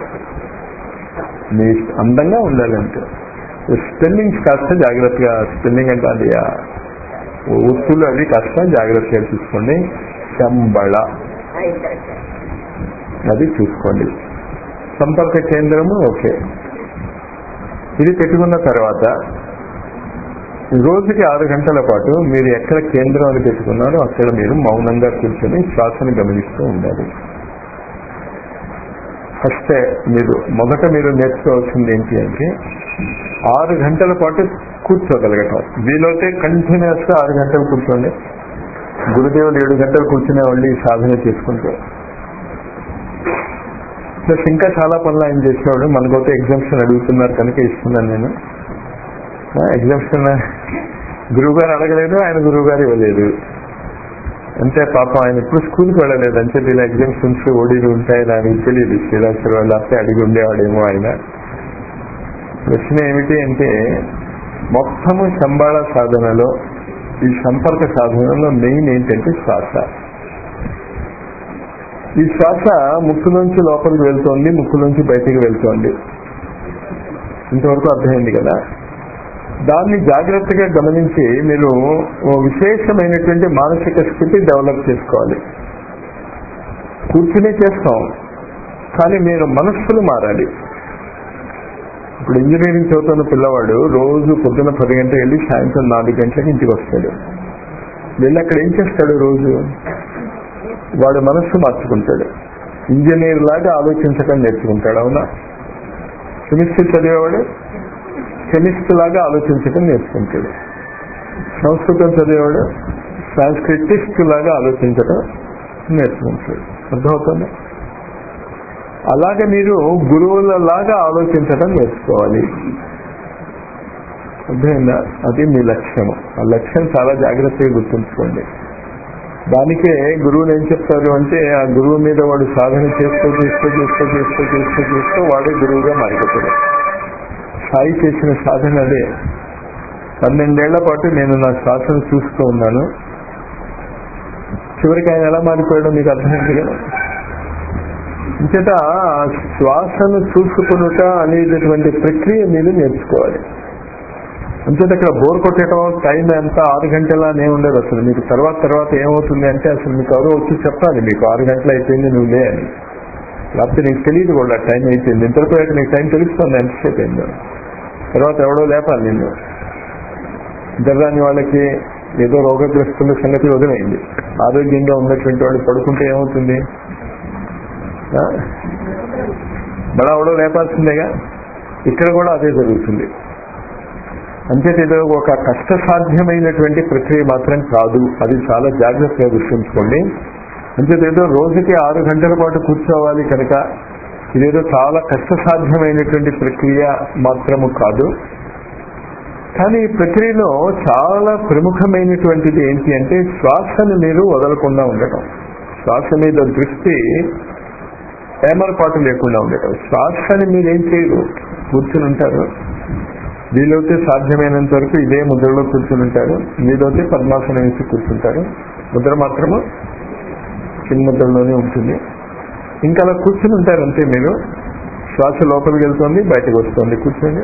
మీ ఇష్ట- అందంగా ఉండాలి అంటే స్పెల్లింగ్స్ కాస్త జాగ్రత్తగా స్పెల్లింగ్ అంటే అది ఆ ఒత్తులు అవి కాస్త జాగ్రత్తగా చూసుకోండి శంబళ
ఐదు కరెక్ట్
అది చూసుకోండి సంపర్క కేంద్రము ఓకే ఇది పెట్టుకున్న తర్వాత రోజుకి ఆరు గంటల పాటు మీరు ఎక్కడ కేంద్రం అని పెట్టుకున్నారో అక్కడ మీరు మౌనంగా కూర్చొని శ్వాసను గమనిస్తూ ఉండాలి ఫస్ట్ మీరు మొదట మీరు నేర్చుకోవాల్సింది ఏంటి అంటే ఆరు గంటల పాటు కూర్చోగలగటం వీలైతే కంటిన్యూస్ గా ఆరు గంటలు కూర్చోండి గురుదేవులు ఏడు గంటలు కూర్చునే వాళ్ళు ఈ సాధన చేసుకుంటారు ప్లస్ ఇంకా చాలా పనులు ఆయన చేసేవాడు మనకైతే ఎగ్జామ్షన్ అడుగుతున్నారు కనుక ఇస్తున్నాను నేను ఎగ్జామ్షన్ గురువు గారు అడగలేదు ఆయన గురువు గారు ఇవ్వలేదు అంటే పాపం ఆయన ఇప్పుడు స్కూల్కి వెళ్ళలేదు అంటే ఇలా ఎగ్జామ్షన్స్ ఓడీలు ఉంటాయని ఆయనకు తెలియదు శ్రీరాశ్వర వాళ్ళు అప్పుడే అడిగి ఉండేవాడేమో ఆయన ప్రశ్న ఏమిటి అంటే మొత్తము సంబాళ సాధనలో ఈ సంపర్క సాధనలో మెయిన్ ఏంటంటే శ్వాస ఈ శ్వాస ముక్కులోంచి లోపలికి వెళ్తోంది ముక్కులోంచి బయటికి వెళ్తోంది ఇంతవరకు అర్థమైంది కదా దాన్ని జాగ్రత్తగా గమనించి మీరు ఓ విశేషమైనటువంటి మానసిక స్థితి డెవలప్ చేసుకోవాలి కూర్చునే చేస్తాం కానీ మీరు మనస్సులు మారాలి ఇప్పుడు ఇంజనీరింగ్ చదువుతున్న పిల్లవాడు రోజు పొద్దున పది గంటలకు వెళ్ళి సాయంత్రం నాలుగు గంటలకు ఇంటికి వస్తాడు వెళ్ళి అక్కడ ఏం చేస్తాడు రోజు వాడు మనస్సు మార్చుకుంటాడు ఇంజనీర్ లాగా ఆలోచించడం నేర్చుకుంటాడు అవునా కెమిస్ట్రీ చదివేవాడు కెమిస్ట్ లాగా ఆలోచించడం నేర్చుకుంటాడు సంస్కృతం చదివేవాడు సాంస్క్రిటిస్ట్ లాగా ఆలోచించడం నేర్చుకుంటాడు అర్థమవుతుంది అలాగే మీరు గురువుల లాగా ఆలోచించడం నేర్చుకోవాలి అర్థమైందా అది మీ లక్ష్యము ఆ లక్ష్యం చాలా జాగ్రత్తగా గుర్తుంచుకోండి దానికే గురువులు ఏం చెప్తారు అంటే ఆ గురువు మీద వాడు సాధన చేస్తూ చేస్తూ చేస్తూ చేస్తూ చేస్తూ చేస్తూ వాడే గురువుగా మారిపోతాడు సాయి చేసిన సాధన అదే పన్నెండేళ్ల పాటు నేను నా శ్వాసను చూస్తూ ఉన్నాను చివరికి ఆయన ఎలా మారిపోయాడో మీకు అర్థమైంది కదా ఇంచేత ఆ శ్వాసను చూసుకునుట అనేటటువంటి ప్రక్రియ మీరు నేర్చుకోవాలి అంచేత ఇక్కడ బోర్ కొట్టడం టైం ఎంత ఆరు గంటలానే ఉండదు అసలు మీకు తర్వాత తర్వాత ఏమవుతుంది అంటే అసలు మీకు ఎవరో వచ్చి చెప్పాలి మీకు ఆరు గంటలు అయిపోయింది నువ్వు లే అని లేకపోతే నీకు తెలియదు కూడా టైం అయిపోయింది నిద్రపోయాక నీకు టైం తెలుస్తుంది ఎంతసేపు అయిందో తర్వాత ఎవడో లేపాలి నిన్ను నిద్రరాని వాళ్ళకి ఏదో రోగగ్రస్తుల సంగతి వదిలేయండి ఆరోగ్యంగా ఉన్నటువంటి వాళ్ళు పడుకుంటే ఏమవుతుంది ఆ? బడా ఎవడో లేపాల్సిందేగా ఇక్కడ కూడా అదే జరుగుతుంది అంచేత ఇది ఒక కష్టసాధ్యమైనటువంటి ప్రక్రియ మాత్రం కాదు అది చాలా జాగ్రత్తగా గుర్తుంచుకోండి అంచేత ఏదో రోజుకి ఆరు గంటల పాటు కూర్చోవాలి కనుక ఇదేదో చాలా కష్టసాధ్యమైనటువంటి ప్రక్రియ మాత్రము కాదు కానీ ఈ ప్రక్రియలో చాలా ప్రముఖమైనటువంటిది ఏంటి అంటే శ్వాసను మీరు వదలకుండా ఉండటం శ్వాస మీద దృష్టి ఏమరపాటు లేకుండా ఉండటం శ్వాసని మీరు ఏం చేయరు కూర్చుని ఉంటారు వీలైతే సాధ్యమైనంత వరకు ఇదే ముద్రలో కూర్చుని ఉంటారు వీలైతే పద్మాసనం వేసి కూర్చుంటారు ముద్ర మాత్రము చిన్న ముద్రలోనే ఉంటుంది ఇంకా అలా కూర్చుని ఉంటారు అంతే మీరు శ్వాస లోపలికి వెళ్తుంది బయటకు వస్తుంది కూర్చోండి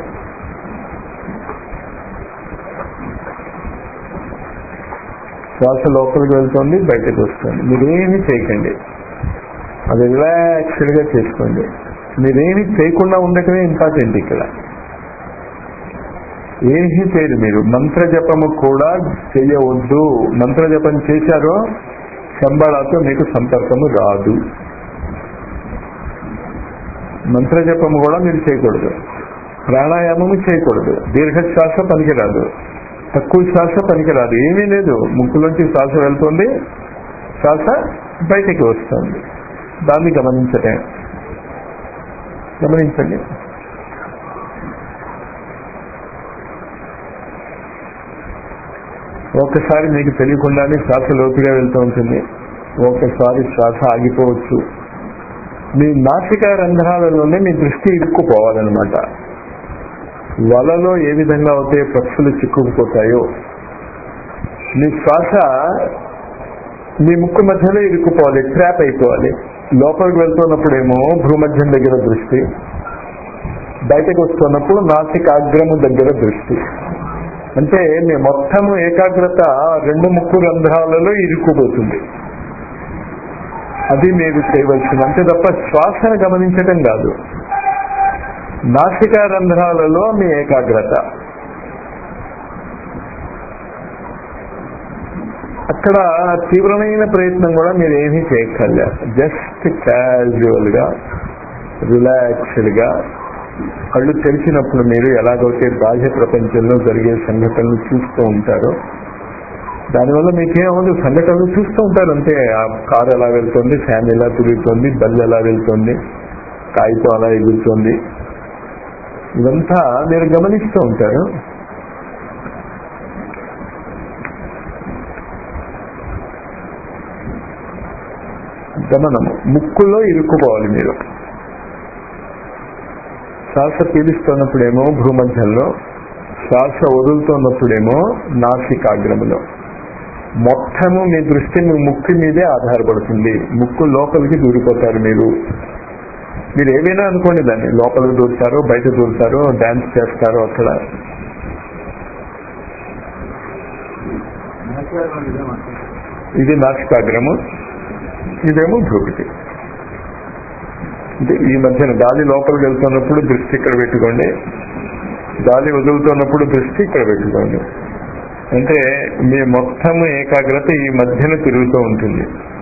శ్వాస లోపలికి వెళ్తుంది బయటకు వస్తుంది మీరేమీ చేయకండి అది రిలాక్స్డ్ గా చేసుకోండి మీరేమి చేయకుండా ఉండటమే ఇంపార్టెంట్ ఇక్కడ ఏమీ చేయరు మీరు మంత్ర జపము కూడా చేయవద్దు మంత్ర జపం చేశారో సంబళాతో మీకు సంపర్కము రాదు మంత్ర జపము కూడా మీరు చేయకూడదు ప్రాణాయామము చేయకూడదు దీర్ఘశ్వాస పనికిరాదు తక్కువ శ్వాస పనికిరాదు ఏమీ లేదు ముక్కులోంచి శ్వాస వెళ్తుంది శ్వాస బయటికి వస్తుంది దాన్ని గమనించటే గమనించండి ఒకసారి మీకు తెలియకుండానే శ్వాస లోతుగా వెళ్తూ ఉంటుంది ఒకసారి శ్వాస ఆగిపోవచ్చు మీ నాసిక రంధ్రాలలోనే మీ దృష్టి ఇరుక్కుపోవాలన్నమాట వలలో ఏ విధంగా అయితే పక్షులు చిక్కుకుపోతాయో మీ శ్వాస మీ ముక్కు మధ్యలో ఇరుక్కుపోవాలి ట్రాప్ అయిపోవాలి లోపలికి వెళ్తున్నప్పుడేమో భూమధ్యం దగ్గర దృష్టి బయటకు వస్తున్నప్పుడు నాసికాగ్రము దగ్గర దృష్టి అంటే మీ మొత్తము ఏకాగ్రత రెండు ముక్కు రంధ్రాలలో ఇరుక్కుపోతుంది అది మీరు చేయవలసింది అంతే తప్ప శ్వాసను గమనించటం కాదు నాసికా రంధ్రాలలో మీ ఏకాగ్రత అక్కడ తీవ్రమైన ప్రయత్నం కూడా మీరు ఏమీ చేయక్కర్లే జస్ట్ క్యాజువల్ గా రిలాక్స్డ్ గా కళ్ళు తెరిచినప్పుడు మీరు ఎలాగైతే బాహ్య ప్రపంచంలో జరిగే సంఘటనలు చూస్తూ ఉంటారో దానివల్ల మీకేమవుతుంది సంఘటనలు చూస్తూ ఉంటారు అంతే ఆ కారు ఎలా వెళ్తుంది ఫ్యాన్ ఎలా తిరుగుతుంది బల్ ఎలా వెళ్తుంది కాగితం అలా ఎగురుతుంది ఇదంతా మీరు గమనిస్తూ ఉంటారు గమనము ముక్కులో ఇరుక్కుపోవాలి మీరు శ్వాస పీలుస్తున్నప్పుడేమో భూమధ్యంలో శ్వాస వదులుతున్నప్పుడేమో నాసికాగ్రములో మొత్తము మీ దృష్టి మీ ముక్కు మీదే ఆధారపడుతుంది ముక్కు లోపలికి దూరిపోతారు మీరు మీరు ఏమైనా అనుకోండి దాన్ని లోపలికి దూరుతారో బయట దూరుతారో డాన్స్ చేస్తారో అక్కడ ఇది నాసికాగ్రము ఇదేమో భ్రూపతి అంటే ఈ మధ్యన గాలి లోపలికి వెళ్తున్నప్పుడు దృష్టి ఇక్కడ పెట్టుకోండి గాలి వదులుతున్నప్పుడు దృష్టి ఇక్కడ పెట్టుకోండి అంటే మీ మొత్తం ఏకాగ్రత ఈ మధ్యన తిరుగుతూ ఉంటుంది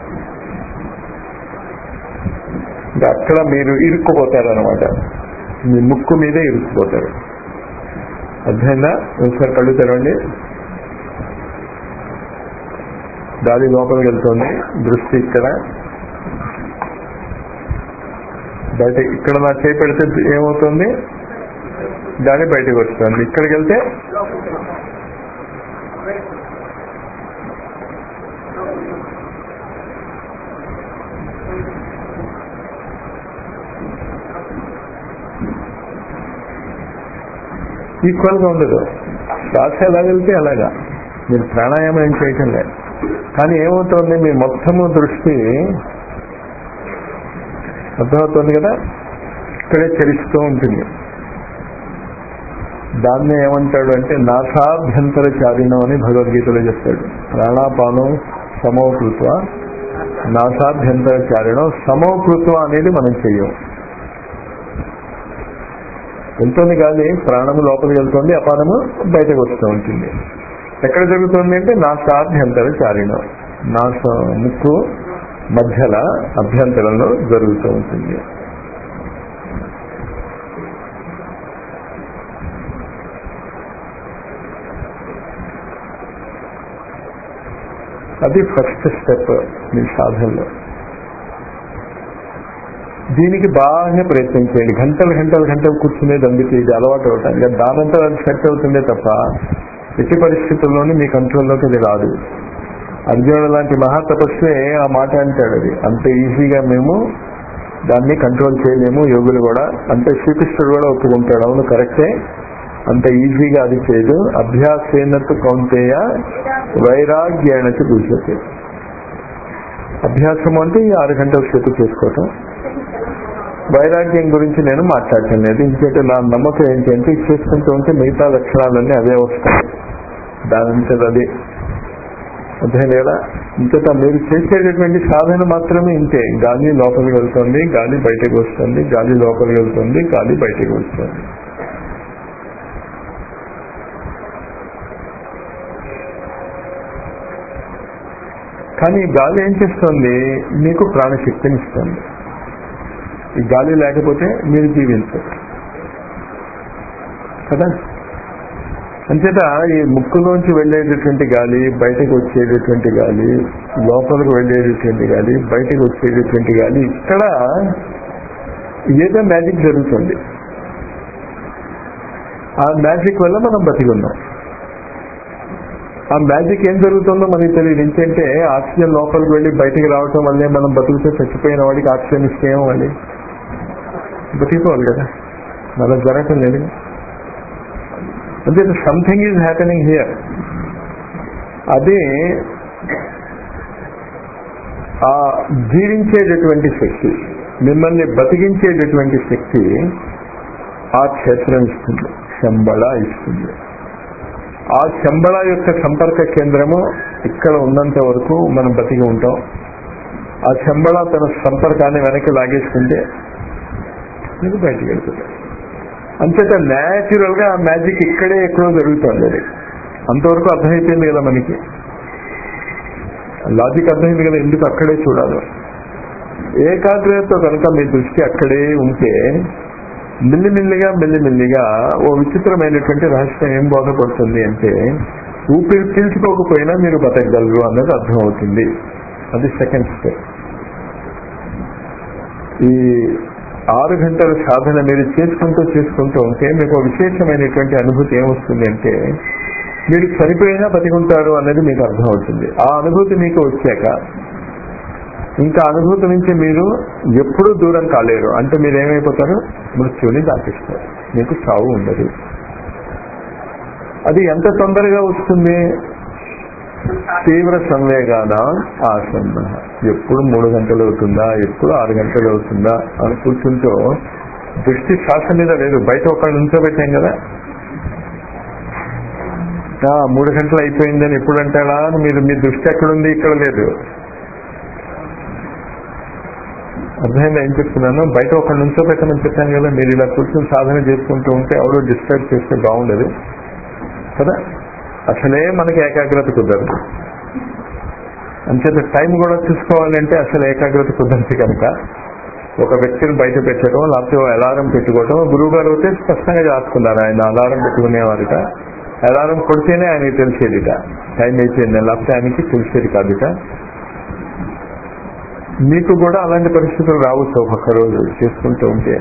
ఇంకా అక్కడ మీరు ఇరుక్కుపోతారు అనమాట మీ ముక్కు మీదే ఇరుక్కుపోతారు అర్థమైందా ఒకసారి కళ్ళు తెరవండి గాలి లోపలికి వెళ్తుంది దృష్టి ఇక్కడ బయట ఇక్కడ నా చేయి పెడితే ఏమవుతుంది గాలి బయటకు వస్తుంది ఇక్కడికి వెళ్తే ఈక్వల్ గా ఉండదు శ్వాస ఎలా వెళ్తే అలాగా మీరు ప్రాణాయామం ఏం చేయటం లేదు కానీ ఏమవుతుంది మీ మొత్తము దృష్టి అర్థమవుతుంది కదా ఇక్కడే చరిస్తూ ఉంటుంది దాన్ని ఏమంటాడు అంటే నాసాభ్యంతర చారిణం అని భగవద్గీతలో చెప్తాడు ప్రాణాపానం సమోకృత్వ నాసాభ్యంతర చారిణం సమోకృత్వ అనేది మనం చెయ్యం వెళ్తుంది గాలి ప్రాణము లోపలికి వెళ్తుంది అపానము బయటకు వస్తూ ఉంటుంది ఎక్కడ జరుగుతుంది అంటే నా సాభ్యంతర చారిణం నా స- ముక్కు మధ్యల అభ్యంతరంలో జరుగుతూ ఉంటుంది అది ఫస్ట్ స్టెప్ మీ సాధనలో దీనికి బాగా ప్రయత్నం చేయండి గంటలు గంటలు గంటలు కూర్చునేది అందుకే ఇది అలవాటు అవుతాం ఇంకా దానంతా అది సెట్ అవుతుందే తప్ప ఎట్టి పరిస్థితుల్లోనూ మీ కంట్రోల్లోకి అది రాదు అర్జునుడు లాంటి మహాతపస్వే ఆ మాట అంటాడు అది అంత ఈజీగా మేము దాన్ని కంట్రోల్ చేయలేము యోగులు కూడా అంటే శ్రీకృష్ణుడు కూడా ఒప్పుకుంటాడు అవును కరెక్టే అంత ఈజీగా అది చేయదు అభ్యాసేనట్టు కౌంటేయ వైరాగ్యానికి కూర్చోతే అభ్యాసం అంటే ఈ ఆరు గంటల సేపు చేసుకోవటం వైరాగ్యం గురించి నేను మాట్లాడటం లేదు ఇంకేంటి నా నమ్మకం ఏంటి అంటే ఇది చేసుకుంటూ ఉంటే మిగతా లక్షణాలన్నీ అవే వస్తాయి దానంతట అదే అర్థం లేదా ఇంతట మీరు చేసేటటువంటి సాధన మాత్రమే ఇంతే గాలి లోపలికి వెళ్తుంది గాలి బయటకు వస్తుంది గాలి లోపలికి వెళ్తుంది గాలి బయటకు వస్తుంది కానీ ఈ గాలి ఏం చేస్తుంది మీకు ప్రాణశక్తిని ఇస్తుంది ఈ గాలి లేకపోతే మీరు జీవించరు కదా అంచేత ఈ ముక్కులోంచి వెళ్ళేటటువంటి గాలి బయటకు వచ్చేటటువంటి గాలి లోపలికి వెళ్ళేటటువంటి గాలి బయటకు వచ్చేటటువంటి గాలి ఇక్కడ ఏదో మ్యాజిక్ జరుగుతుంది ఆ మ్యాజిక్ వల్ల మనం బతికున్నాం ఆ మ్యాజిక్ ఏం జరుగుతుందో మనకి తెలియదు ఏంటంటే ఆక్సిజన్ లోపలికి వెళ్ళి బయటికి రావటం వల్లే మనం బతుకుతే చచ్చిపోయిన వాడికి ఆక్సిజన్ ఇస్తే ఏమవ్వాలి బతికిపోవాలి కదా అలా జరగటం లేదు అంటే సంథింగ్ ఈజ్ హ్యాపెనింగ్ హియర్ అది ఆ జీవించేటటువంటి శక్తి మిమ్మల్ని బతికించేటటువంటి శక్తి ఆ క్షేత్రం ఇస్తుంది శంబళ ఇస్తుంది ఆ శంబళ యొక్క సంపర్క కేంద్రము ఇక్కడ ఉన్నంత వరకు మనం బతికి ఉంటాం ఆ శంబళ తన సంపర్కాన్ని వెనక్కి లాగేసుకుంటే మీకు బయటికి వెళ్తుంది అంచేత న్యాచురల్ గా ఆ మ్యాజిక్ ఇక్కడే ఎక్కడో జరుగుతుంది అది అంతవరకు అర్థమైపోయింది కదా మనకి లాజిక్ అర్థమైంది కదా ఎందుకు అక్కడే చూడాలి ఏకాగ్రతతో కనుక మీ దృష్టి అక్కడే ఉంటే మెల్లిమెల్లిగా మెల్లిమెల్లిగా ఓ విచిత్రమైనటువంటి రహస్యం ఏం బోధపడుతుంది అంటే ఊపిరి పీల్చుకోకపోయినా మీరు బతకగలరు అన్నది అర్థమవుతుంది అది సెకండ్ స్టెప్ ఈ ఆరు గంటల సాధన మీరు చేసుకుంటూ చేసుకుంటూ ఉంటే మీకు ఒక విశేషమైనటువంటి అనుభూతి ఏమొస్తుంది అంటే మీరు చనిపోయినా బతికుంటారు అనేది మీకు అర్థమవుతుంది ఆ అనుభూతి మీకు వచ్చాక ఇంకా అనుభూతి నుంచి మీరు ఎప్పుడూ దూరం కాలేరు అంటే మీరు ఏమైపోతారు మృత్యుని దాటిస్తారు మీకు చావు ఉండదు అది ఎంత తొందరగా వస్తుంది తీవ్ర సంవేగాన ఆసన్న ఎప్పుడు మూడు గంటలు అవుతుందా ఎప్పుడు ఆరు గంటలు అవుతుందా అని కూర్చుంటూ దృష్టి శ్వాస మీద లేదు బయట ఒకళ్ళు ఉంచోబెట్టాం కదా ఆ, మూడు గంటలు అయిపోయిందని ఎప్పుడు అంటాడా అని మీరు మీ దృష్టి ఎక్కడుంది ఇక్కడ లేదు అర్థమైందా ఏం చెప్తున్నాను బయట ఒకళ్ళు ఉంచోబెట్టమని చెప్పాను కదా మీరు ఇలా కూర్చొని సాధన చేసుకుంటూ ఉంటే ఎవరో డిస్టర్బ్ చేస్తే బాగుండదు కదా అసలే మనకి ఏకాగ్రత కుదరదు అంచేత టైం కూడా చూసుకోవాలంటే అసలు ఏకాగ్రత కుదరదు కనుక ఒక వ్యక్తిని బయట పెట్టడం లేకపోతే అలారం పెట్టుకోవడం గురువు గారు అయితే స్పష్టంగా చేసుకున్నారు ఆయన అలారం పెట్టుకునేవారిట అలారం కొడితేనే ఆయనకి తెలిసేదిట టైం అయిపోయింది లేకపోతే ఆయనకి తెలిసేది కాదుట మీకు కూడా అలాంటి పరిస్థితులు రావచ్చు ఒక్కొక్క రోజు చేసుకుంటూ ఉంటే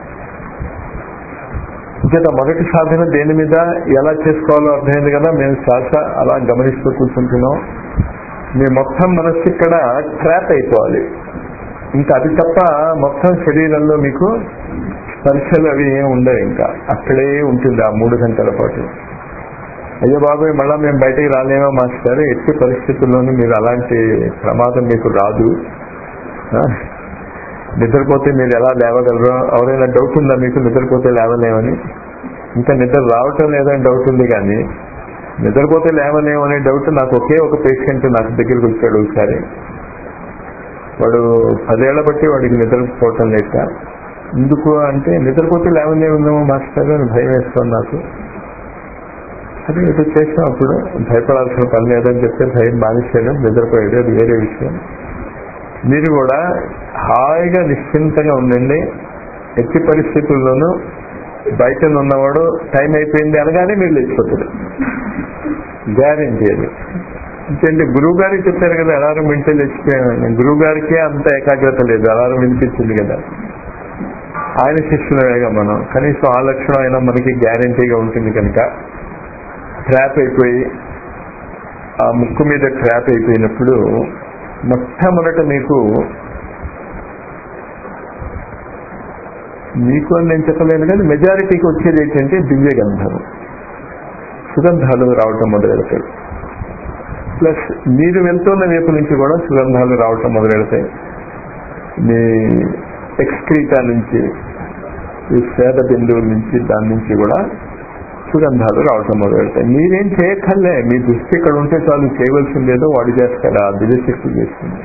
ఇంకేత మొదటి సాధన దేని మీద ఎలా చేసుకోవాలో అర్థమైంది కదా మేము శ్వాస అలా గమనిస్తూ కూర్చుంటున్నాం మీ మొత్తం మనస్సు ఇక్కడ ట్రాప్ అయిపోవాలి ఇంకా అది తప్ప మొత్తం శరీరంలో మీకు స్పర్శలు అవి ఏం ఉండవు ఇంకా అక్కడే ఉంటుంది ఆ మూడు గంటల పాటు అయ్యో బాబాయ్ మళ్ళా మేము బయటకు రాలేమో మాస్టర్ ఎట్టి పరిస్థితుల్లోనూ మీరు అలాంటి ప్రమాదం మీకు రాదు ఆ? నిద్రపోతే మీరు ఎలా లేవగలరో ఎవరైనా డౌట్ ఉందా మీకు నిద్రపోతే లేవలేమని ఇంకా నిద్ర రావటం లేదని డౌట్ ఉంది కానీ నిద్రపోతే లేవలేము అనే డౌట్ నాకు ఒకే ఒక పేషెంట్ నాకు దగ్గరికి వచ్చాడు ఒకసారి వాడు పదేళ్ల బట్టి వాడికి నిద్రపోవటం లేక ఎందుకు అంటే నిద్రపోతే లేవలేముందేమో మాస్టర్ అని భయం వేస్తుంది నాకు అది ఏదో చేసాం అప్పుడు భయపడాల్సిన పని లేదని చెప్తే భయం మానేసాడు నిద్రపోయాడు అది వేరే విషయం మీరు కూడా హాయిగా నిశ్చింతగా ఉండండి ఎట్టి పరిస్థితుల్లోనూ బయట ఉన్నవాడు టైం అయిపోయింది అనగానే మీరు లేచిపోతారు గ్యారెంటీ అది ఎందుకంటే గురువు గారికి చెప్పారు కదా అలారం వింటే లేచిపోయాను గురువు గారికి అంత ఏకాగ్రత లేదు అలారం వినిపించింది కదా ఆయన శిష్యులేగా మనం కనీసం ఆ లక్షణం అయినా మనకి గ్యారెంటీగా ఉంటుంది కనుక ట్రాప్ అయిపోయి ఆ ముక్కు మీద ట్రాప్ అయిపోయినప్పుడు మొట్టమొదట మీకు మీకు అని నేను చెప్పలేను కానీ మెజారిటీకి వచ్చేది ఏంటంటే దివ్య గంధం సుగంధాలు రావటం మొదలెడతాయి ప్లస్ మీరు వెళ్తున్న వైపు నుంచి కూడా సుగంధాలు రావటం మొదలెడతాయి మీ ఎక్స్క్రీటా నుంచి ఈ శ్వేత బిందువుల నుంచి దాని నుంచి కూడా సుగంధాలు రావటం మొదలెడతాయి మీరేం చేయక్కర్లే మీ దృష్టి ఇక్కడ ఉంటే చాలు చేయవలసిందేదో వాడు చేస్తాడు ఆ దివ్యశక్తి చేస్తుంది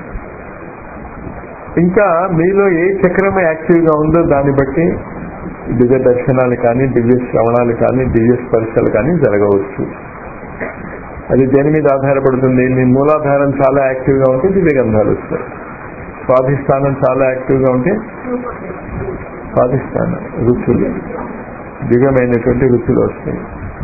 ఇంకా మీలో ఏ చక్రం యాక్టివ్ గా ఉందో దాన్ని బట్టి దివ్య దర్శనాలు కానీ దివ్య శ్రవణాలు కానీ దివ్య స్పర్శలు కానీ జరగవచ్చు అది దేని మీద ఆధారపడుతుంది మీ మూలాధారం చాలా యాక్టివ్ గా ఉంటే దివ్య గంధాలు వస్తాయి స్వాధిష్టానం చాలా యాక్టివ్ గా ఉంటే స్వాధిష్టానం రుచులు దివ్యమైనటువంటి రుచులు వస్తాయి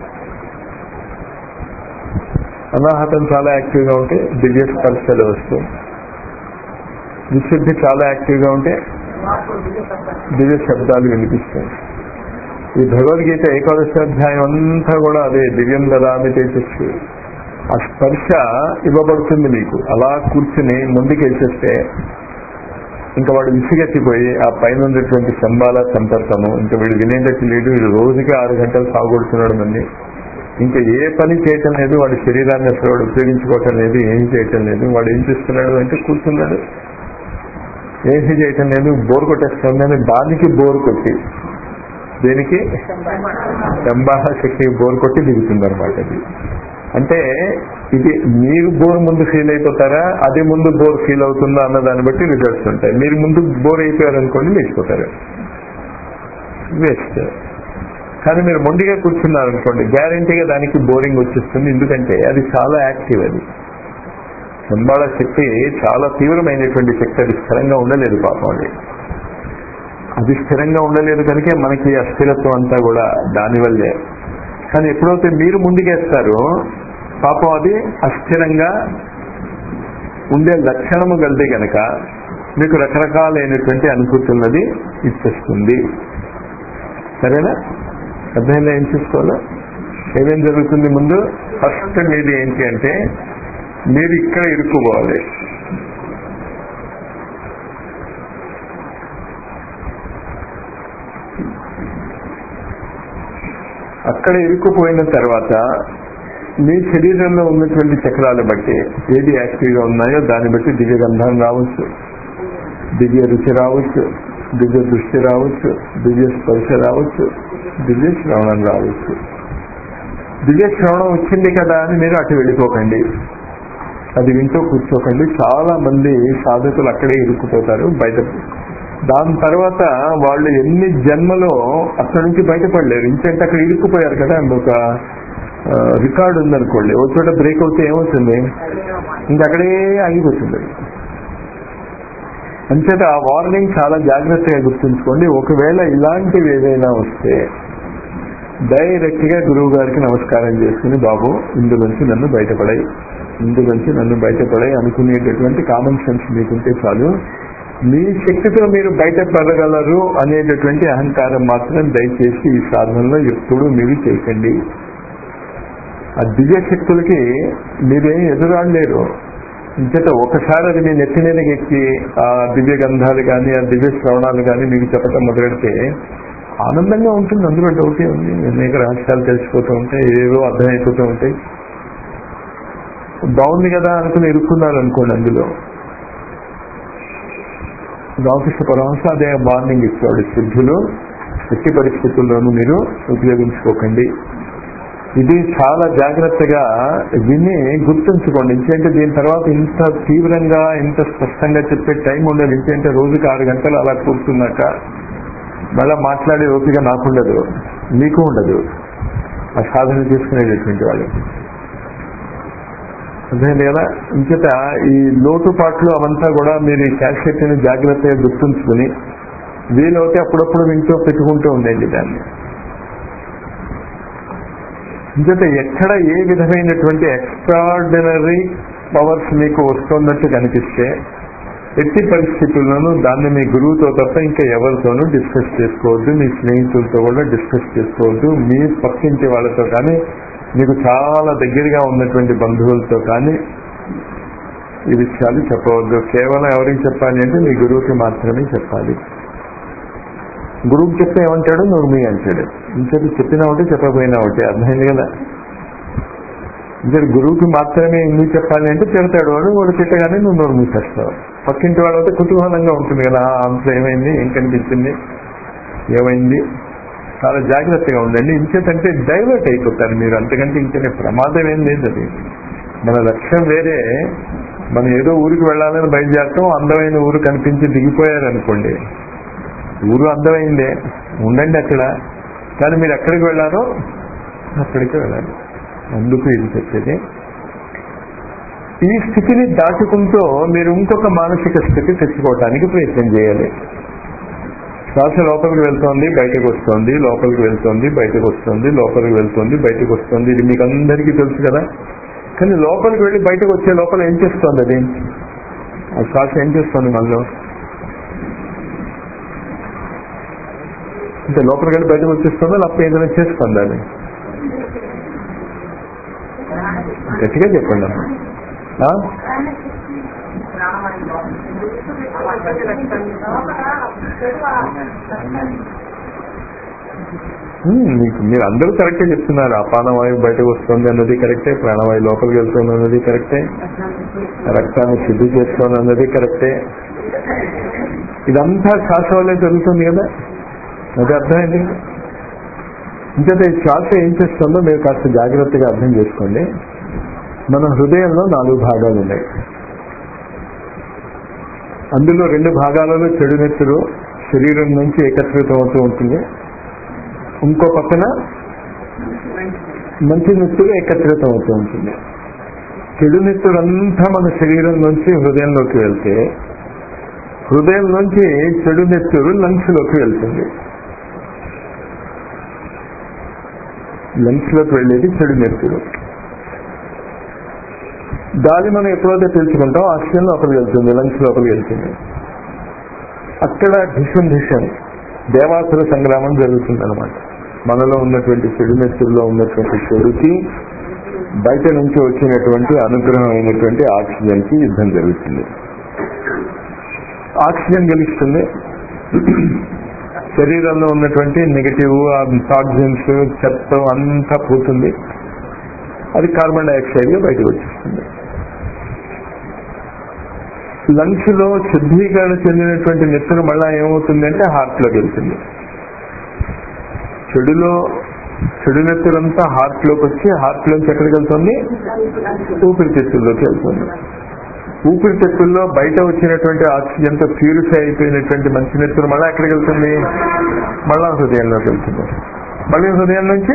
అనాహతం చాలా యాక్టివ్ గా ఉంటే దివ్య స్పర్శలు వస్తాయి విశుద్ధి చాలా యాక్టివ్ గా ఉంటే దివ్య శబ్దాలు వినిపిస్తాయి ఈ భగవద్గీత ఏకాదశి అధ్యాయం అంతా కూడా అదే దివ్యం దదామి తేజస్సు ఆ స్పర్శ ఇవ్వబడుతుంది మీకు అలా కూర్చుని ముందుకు వేసేస్తే ఇంకా వాడు విసిగెత్తిపోయి ఆ పైన ఉన్నటువంటి సంబాల సంపర్కము ఇంకా వీడు వినేటట్టు లేడు వీడు రోజుకి ఆరు గంటలు సాగుకొడుతున్నాడు మంది ఇంకా ఏ పని చేయటం లేదు వాడి శరీరాన్ని అసలు వాడు ఉపయోగించుకోవటం లేదు ఏం చేయటం లేదు వాడు ఏం చేస్తున్నాడు అంటే కూర్చున్నాడు ఏసీ చేయటం లేదు బోర్ కొట్టేస్తుంది అని దానికి బోర్ కొట్టి దేనికి సంబాహ శక్తి బోర్ కొట్టి దిగుతుంది అనమాట అది అంటే ఇది మీరు బోర్ ముందు ఫీల్ అయిపోతారా అది ముందు బోర్ ఫీల్ అవుతుందా అన్న దాన్ని బట్టి రిజల్ట్స్ ఉంటాయి మీరు ముందు బోర్ అయిపోయారు అనుకోండి లేచిపోతారు వేస్ట్ కానీ మీరు మొండిగా కూర్చున్నారు అనుకోండి గ్యారంటీగా దానికి బోరింగ్ వచ్చేస్తుంది ఎందుకంటే అది చాలా యాక్టివ్ అది సంబాళ శక్తి చాలా తీవ్రమైనటువంటి శక్తి అది స్థిరంగా ఉండలేదు పాపం అది అది స్థిరంగా ఉండలేదు కనుక మనకి అస్థిరత్వం అంతా కూడా దానివల్లే కానీ ఎప్పుడైతే మీరు ముందుకేస్తారో పాపం అది అస్థిరంగా ఉండే లక్షణము కలితే గనక మీకు రకరకాలైనటువంటి అనుభూతున్నది ఇచ్చేస్తుంది సరేనా అర్థమైందా ఏం చూసుకోవాలో ఏమేం జరుగుతుంది ముందు ఫస్ట్ మీది ఏంటి అంటే మీరు ఇక్కడ ఇరుక్కుపోవాలి అక్కడ ఇరుక్కుపోయిన తర్వాత మీ శరీరంలో ఉన్నటువంటి చక్రాలు బట్టి ఏది యాక్టివ్గా ఉన్నాయో దాన్ని బట్టి దివ్య గంధం రావచ్చు దివ్య రుచి రావచ్చు దివ్య దృష్టి రావచ్చు దివ్య స్పర్శ రావచ్చు దివ్య శ్రవణం రావచ్చు దివ్య శ్రవణం వచ్చింది కదా అని మీరు అటు వెళ్ళిపోకండి అది వింటూ కూర్చోకండి చాలా మంది సాధకులు అక్కడే ఇరుక్కుపోతారు బయట దాని తర్వాత వాళ్ళు ఎన్ని జన్మలో అక్కడి నుంచి బయటపడలేరు ఇంకంటే అక్కడ ఇరుక్కుపోయారు కదా ఒక రికార్డు ఉందనుకోండి ఒక చోట బ్రేక్ అవుతే ఏమవుతుంది ఇంకా అక్కడే ఆగిపోతుంది అంచేత ఆ వార్నింగ్ చాలా జాగ్రత్తగా గుర్తుంచుకోండి ఒకవేళ ఇలాంటివి ఏదైనా వస్తే డైరెక్ట్ గా గురువు గారికి నమస్కారం చేసుకుని బాబు ఇందులోంచి నన్ను బయటపడాయి ఇందులోంచి నన్ను బయటపడాయి అనుకునేటటువంటి కామన్ సెన్స్ మీకుంటే చాలు మీ శక్తితో మీరు బయటపడగలరు అనేటటువంటి అహంకారం మాత్రం దయచేసి ఈ సాధనలో ఎప్పుడూ మీరు చేయకండి ఆ దివ్య శక్తులకి మీరేం ఎదురాడలేరు ఇంచేత ఒకసారి అది మీ నెత్తి మీదకి ఎక్కి ఆ దివ్య గంధాలు కానీ ఆ దివ్య శ్రవణాలు కానీ మీకు చెప్పడం మొదలెడితే ఆనందంగా ఉంటుంది అందులో డౌటే ఉంది అనేక రహస్యాలు తెలిసిపోతూ ఉంటాయి ఏవో అర్థమైపోతూ ఉంటాయి బాగుంది కదా అనుకుని ఇరుక్కున్నారు అనుకోండి అందులో రామకృష్ణ పరమహంస అదే వార్నింగ్ ఇచ్చాడు సిద్ధులు ఎట్టి పరిస్థితుల్లోనూ మీరు ఉపయోగించుకోకండి ఇది చాలా జాగ్రత్తగా విని గుర్తుంచుకోండి ఎందుకంటే దీని తర్వాత ఇంత తీవ్రంగా ఇంత స్పష్టంగా చెప్పే టైం ఉండదు ఎందుకంటే రోజుకి ఆరు గంటలు అలా కూర్చున్నాక మళ్ళా మాట్లాడే ఓపిక నాకుండదు మీకు ఉండదు ఆ సాధన చేసుకునేటటువంటి వాళ్ళకి అర్థమైంది కదా ఇంచేత ఈ లోటుపాట్లు అవంతా కూడా మీరు ఈ క్యాసెట్ ని జాగ్రత్తగా గుర్తుంచుకుని వీలవుతే అప్పుడప్పుడు వింటూ పెట్టుకుంటూ ఉండండి దాన్ని ఇంచేత ఎక్కడ ఏ విధమైనటువంటి ఎక్స్ట్రాడినరీ పవర్స్ మీకు వస్తున్నట్టు కనిపిస్తే ఎట్టి పరిస్థితుల్లోనూ దాన్ని మీ గురువుతో తప్ప ఇంకా ఎవరితోనూ డిస్కస్ చేసుకోవద్దు మీ స్నేహితులతో కూడా డిస్కస్ చేసుకోవద్దు మీ పక్కింటి వాళ్ళతో కానీ మీకు చాలా దగ్గరగా ఉన్నటువంటి బంధువులతో కానీ ఈ విషయాలు చెప్పవద్దు కేవలం ఎవరికి చెప్పాలి అంటే మీ గురువుకి మాత్రమే చెప్పాలి గురువుకి చెప్తే ఏమంటాడు నువ్వు మీ అంటాడు ఇంకేది చెప్పినా ఒకటి చెప్పకపోయినా ఒకటి అర్థమైంది కదా ఇంకా గురువుకి మాత్రమే ఎందుకు చెప్పాలి అంటే తిడతాడు వాడు వాడు తిట్టగానే నువ్వు నోరు మూసేస్తావు పక్కింటి వాళ్ళతో కుతూహలంగా ఉంటుంది కదా అంత ఏమైంది ఏం కనిపించింది ఏమైంది చాలా జాగ్రత్తగా ఉండండి ఇంకేతంటే డైవర్ట్ అయిపోతారు మీరు అంతకంటే ఇంకే ప్రమాదం ఏం లేదు అది మన లక్ష్యం వేరే మనం ఏదో ఊరికి వెళ్ళాలని బయలుదేరటం అందమైన ఊరు కనిపించి దిగిపోయారు అనుకోండి ఊరు అందమైందే ఉండండి అక్కడ కానీ మీరు ఎక్కడికి వెళ్ళారో అక్కడికి వెళ్ళాలి అందుకు ఇది చెప్పేది ఈ స్థితిని దాటుకుంటూ మీరు ఇంకొక మానసిక స్థితి తెచ్చుకోవటానికి ప్రయత్నం చేయాలి శ్వాస లోపలికి వెళ్తోంది బయటకు వస్తుంది లోపలికి వెళ్తోంది బయటకు వస్తుంది లోపలికి వెళ్తోంది బయటకు వస్తుంది ఇది మీకు అందరికీ తెలుసు కదా కానీ లోపలికి వెళ్ళి బయటకు వచ్చే లోపల ఏం చేస్తుంది అది ఆ శ్వాస ఏం చేస్తుంది మనలో అంటే లోపలికి వెళ్ళి బయటకు వచ్చేస్తుందా లేకపోతే ఏదైనా చేస్తుంది అది గట్టిగా చెప్పండి అమ్మా. ఆ? ఉమ్, మీకు మీరు అందరూ కరెక్టే చెప్తున్నారు అపానవాయువు బయటకు వస్తుంది అన్నది కరెక్టే ప్రాణవాయువు లోపలికి వెళ్తుంది అన్నది కరెక్టే రక్తాన్ని శుద్ధి చేస్తుంది అన్నది కరెక్టే ఇదంతా శ్వాస వల్లే జరుగుతుంది కదా అది అర్థమైంది ఇంకైతే ఈ శ్వాస ఏం చేస్తుందో మీరు కాస్త జాగ్రత్తగా అర్థం చేసుకోండి మన హృదయంలో నాలుగు భాగాలు ఉన్నాయి అందులో రెండు భాగాలలో చెడు నెత్తురు శరీరం నుంచి ఏకత్రితం అవుతూ ఉంటుంది ఇంకో పక్కన మంచి నెత్తురు ఏకత్రితం అవుతూ ఉంటుంది చెడు నెత్తురంతా మన శరీరం నుంచి హృదయంలోకి వెళ్తే హృదయం నుంచి చెడు నెత్తురు లంగ్స్ లోకి వెళ్తుంది లంగ్స్ లోకి వెళ్ళేది చెడు నెత్తురు గాలి మనం ఎప్పుడైతే పీల్చుకుంటాం ఆక్సిజన్ లోపలికి వెళ్తుంది లంగ్స్ లోపలికి వెళ్తుంది అక్కడ ధిషన్ ధిషన్ దేవాసుర సంగ్రామం జరుగుతుంది అనమాట మనలో ఉన్నటువంటి చెడు నెత్తుల్లో ఉన్నటువంటి చెడుకి బయట నుంచి వచ్చినటువంటి అనుగ్రహం అయినటువంటి ఆక్సిజన్ కి యుద్ధం జరుగుతుంది ఆక్సిజన్ గెలుస్తుంది శరీరంలో ఉన్నటువంటి నెగటివ్ టాక్సిన్స్ చెత్త అంతా పోతుంది అది కార్బన్ డైఆక్సైడ్ గా బయటకు వచ్చేస్తుంది లంగ్స్ లో శుద్ధీకరణ చెందినటువంటి నెత్తురు మళ్ళా ఏమవుతుంది అంటే హార్ట్ లోకి వెళ్తుంది చెడులో చెడు నెత్తురంతా హార్ట్ లోకి వచ్చి హార్ట్ లోంచి ఎక్కడికి వెళ్తుంది ఊపిరితిత్తుల్లోకి వెళ్తుంది ఊపిరితిత్తుల్లో బయట వచ్చినటువంటి ఆక్సిజన్ తో ప్యూరిఫై అయిపోయినటువంటి మంచి నెత్తురు మళ్ళీ ఎక్కడికి వెళ్తుంది మళ్ళా హృదయంలోకి వెళ్తుంది మళ్ళీ హృదయం నుంచి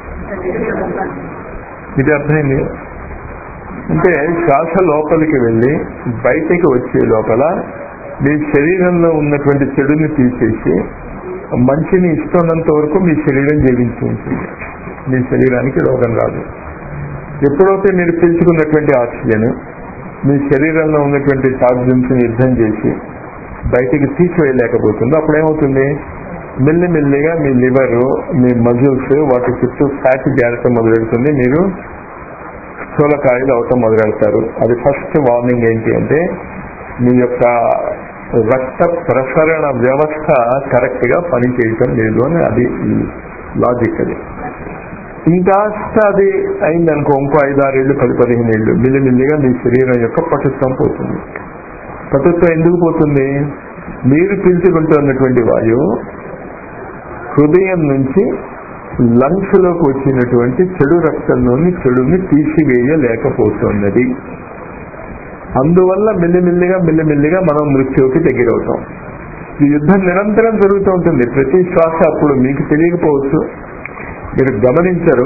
ఇది అర్థమైంది అంటే శ్వాస లోపలికి వెళ్ళి బయటికి వచ్చే లోపల మీ శరీరంలో ఉన్నటువంటి చెడుని తీసేసి మంచిని ఇస్తున్నంత వరకు మీ శరీరం జీవించి ఉంటుంది మీ శరీరానికి రోగం రాదు ఎప్పుడైతే మీరు పీల్చుకున్నటువంటి ఆక్సిజన్ మీ శరీరంలో ఉన్నటువంటి టాక్సిన్స్ యుద్ధం చేసి బయటికి తీసివేయలేకపోతుందో అప్పుడు ఏమవుతుంది మెల్లిమెల్లిగా మీ లివర్ మీ మజిల్స్ వాటి చుట్టూ ఫ్యాట్ జారటం మొదలెడుతుంది మీరు స్థూలకాయలు అవటం మొదలెడతారు అది ఫస్ట్ వార్నింగ్ ఏంటి అంటే మీ యొక్క రక్త ప్రసరణ వ్యవస్థ కరెక్ట్ గా పనిచేయటం లేదు అని అది లాజిక్ అది ఇంకాస్త అది అయిందనుకో ఇంకో ఐదారేళ్లు పది పదిహేను ఏళ్ళు మిల్లిమిల్లిగా మీ శరీరం యొక్క పటుత్వం పోతుంది పటుత్వం ఎందుకు పోతుంది మీరు పీల్చుకుంటున్నటువంటి వాయువు హృదయం నుంచి లంగ్స్ లోకి వచ్చినటువంటి చెడు రక్తంలోని చెడుని తీసివేయలేకపోతున్నది అందువల్ల మెల్లిమెల్లిగా మెల్లిమెల్లిగా మనం మృత్యువుకి దగ్గరవుతాం ఈ యుద్ధం నిరంతరం జరుగుతూ ఉంటుంది ప్రతి శ్వాస అప్పుడు మీకు తెలియకపోవచ్చు మీరు గమనించరు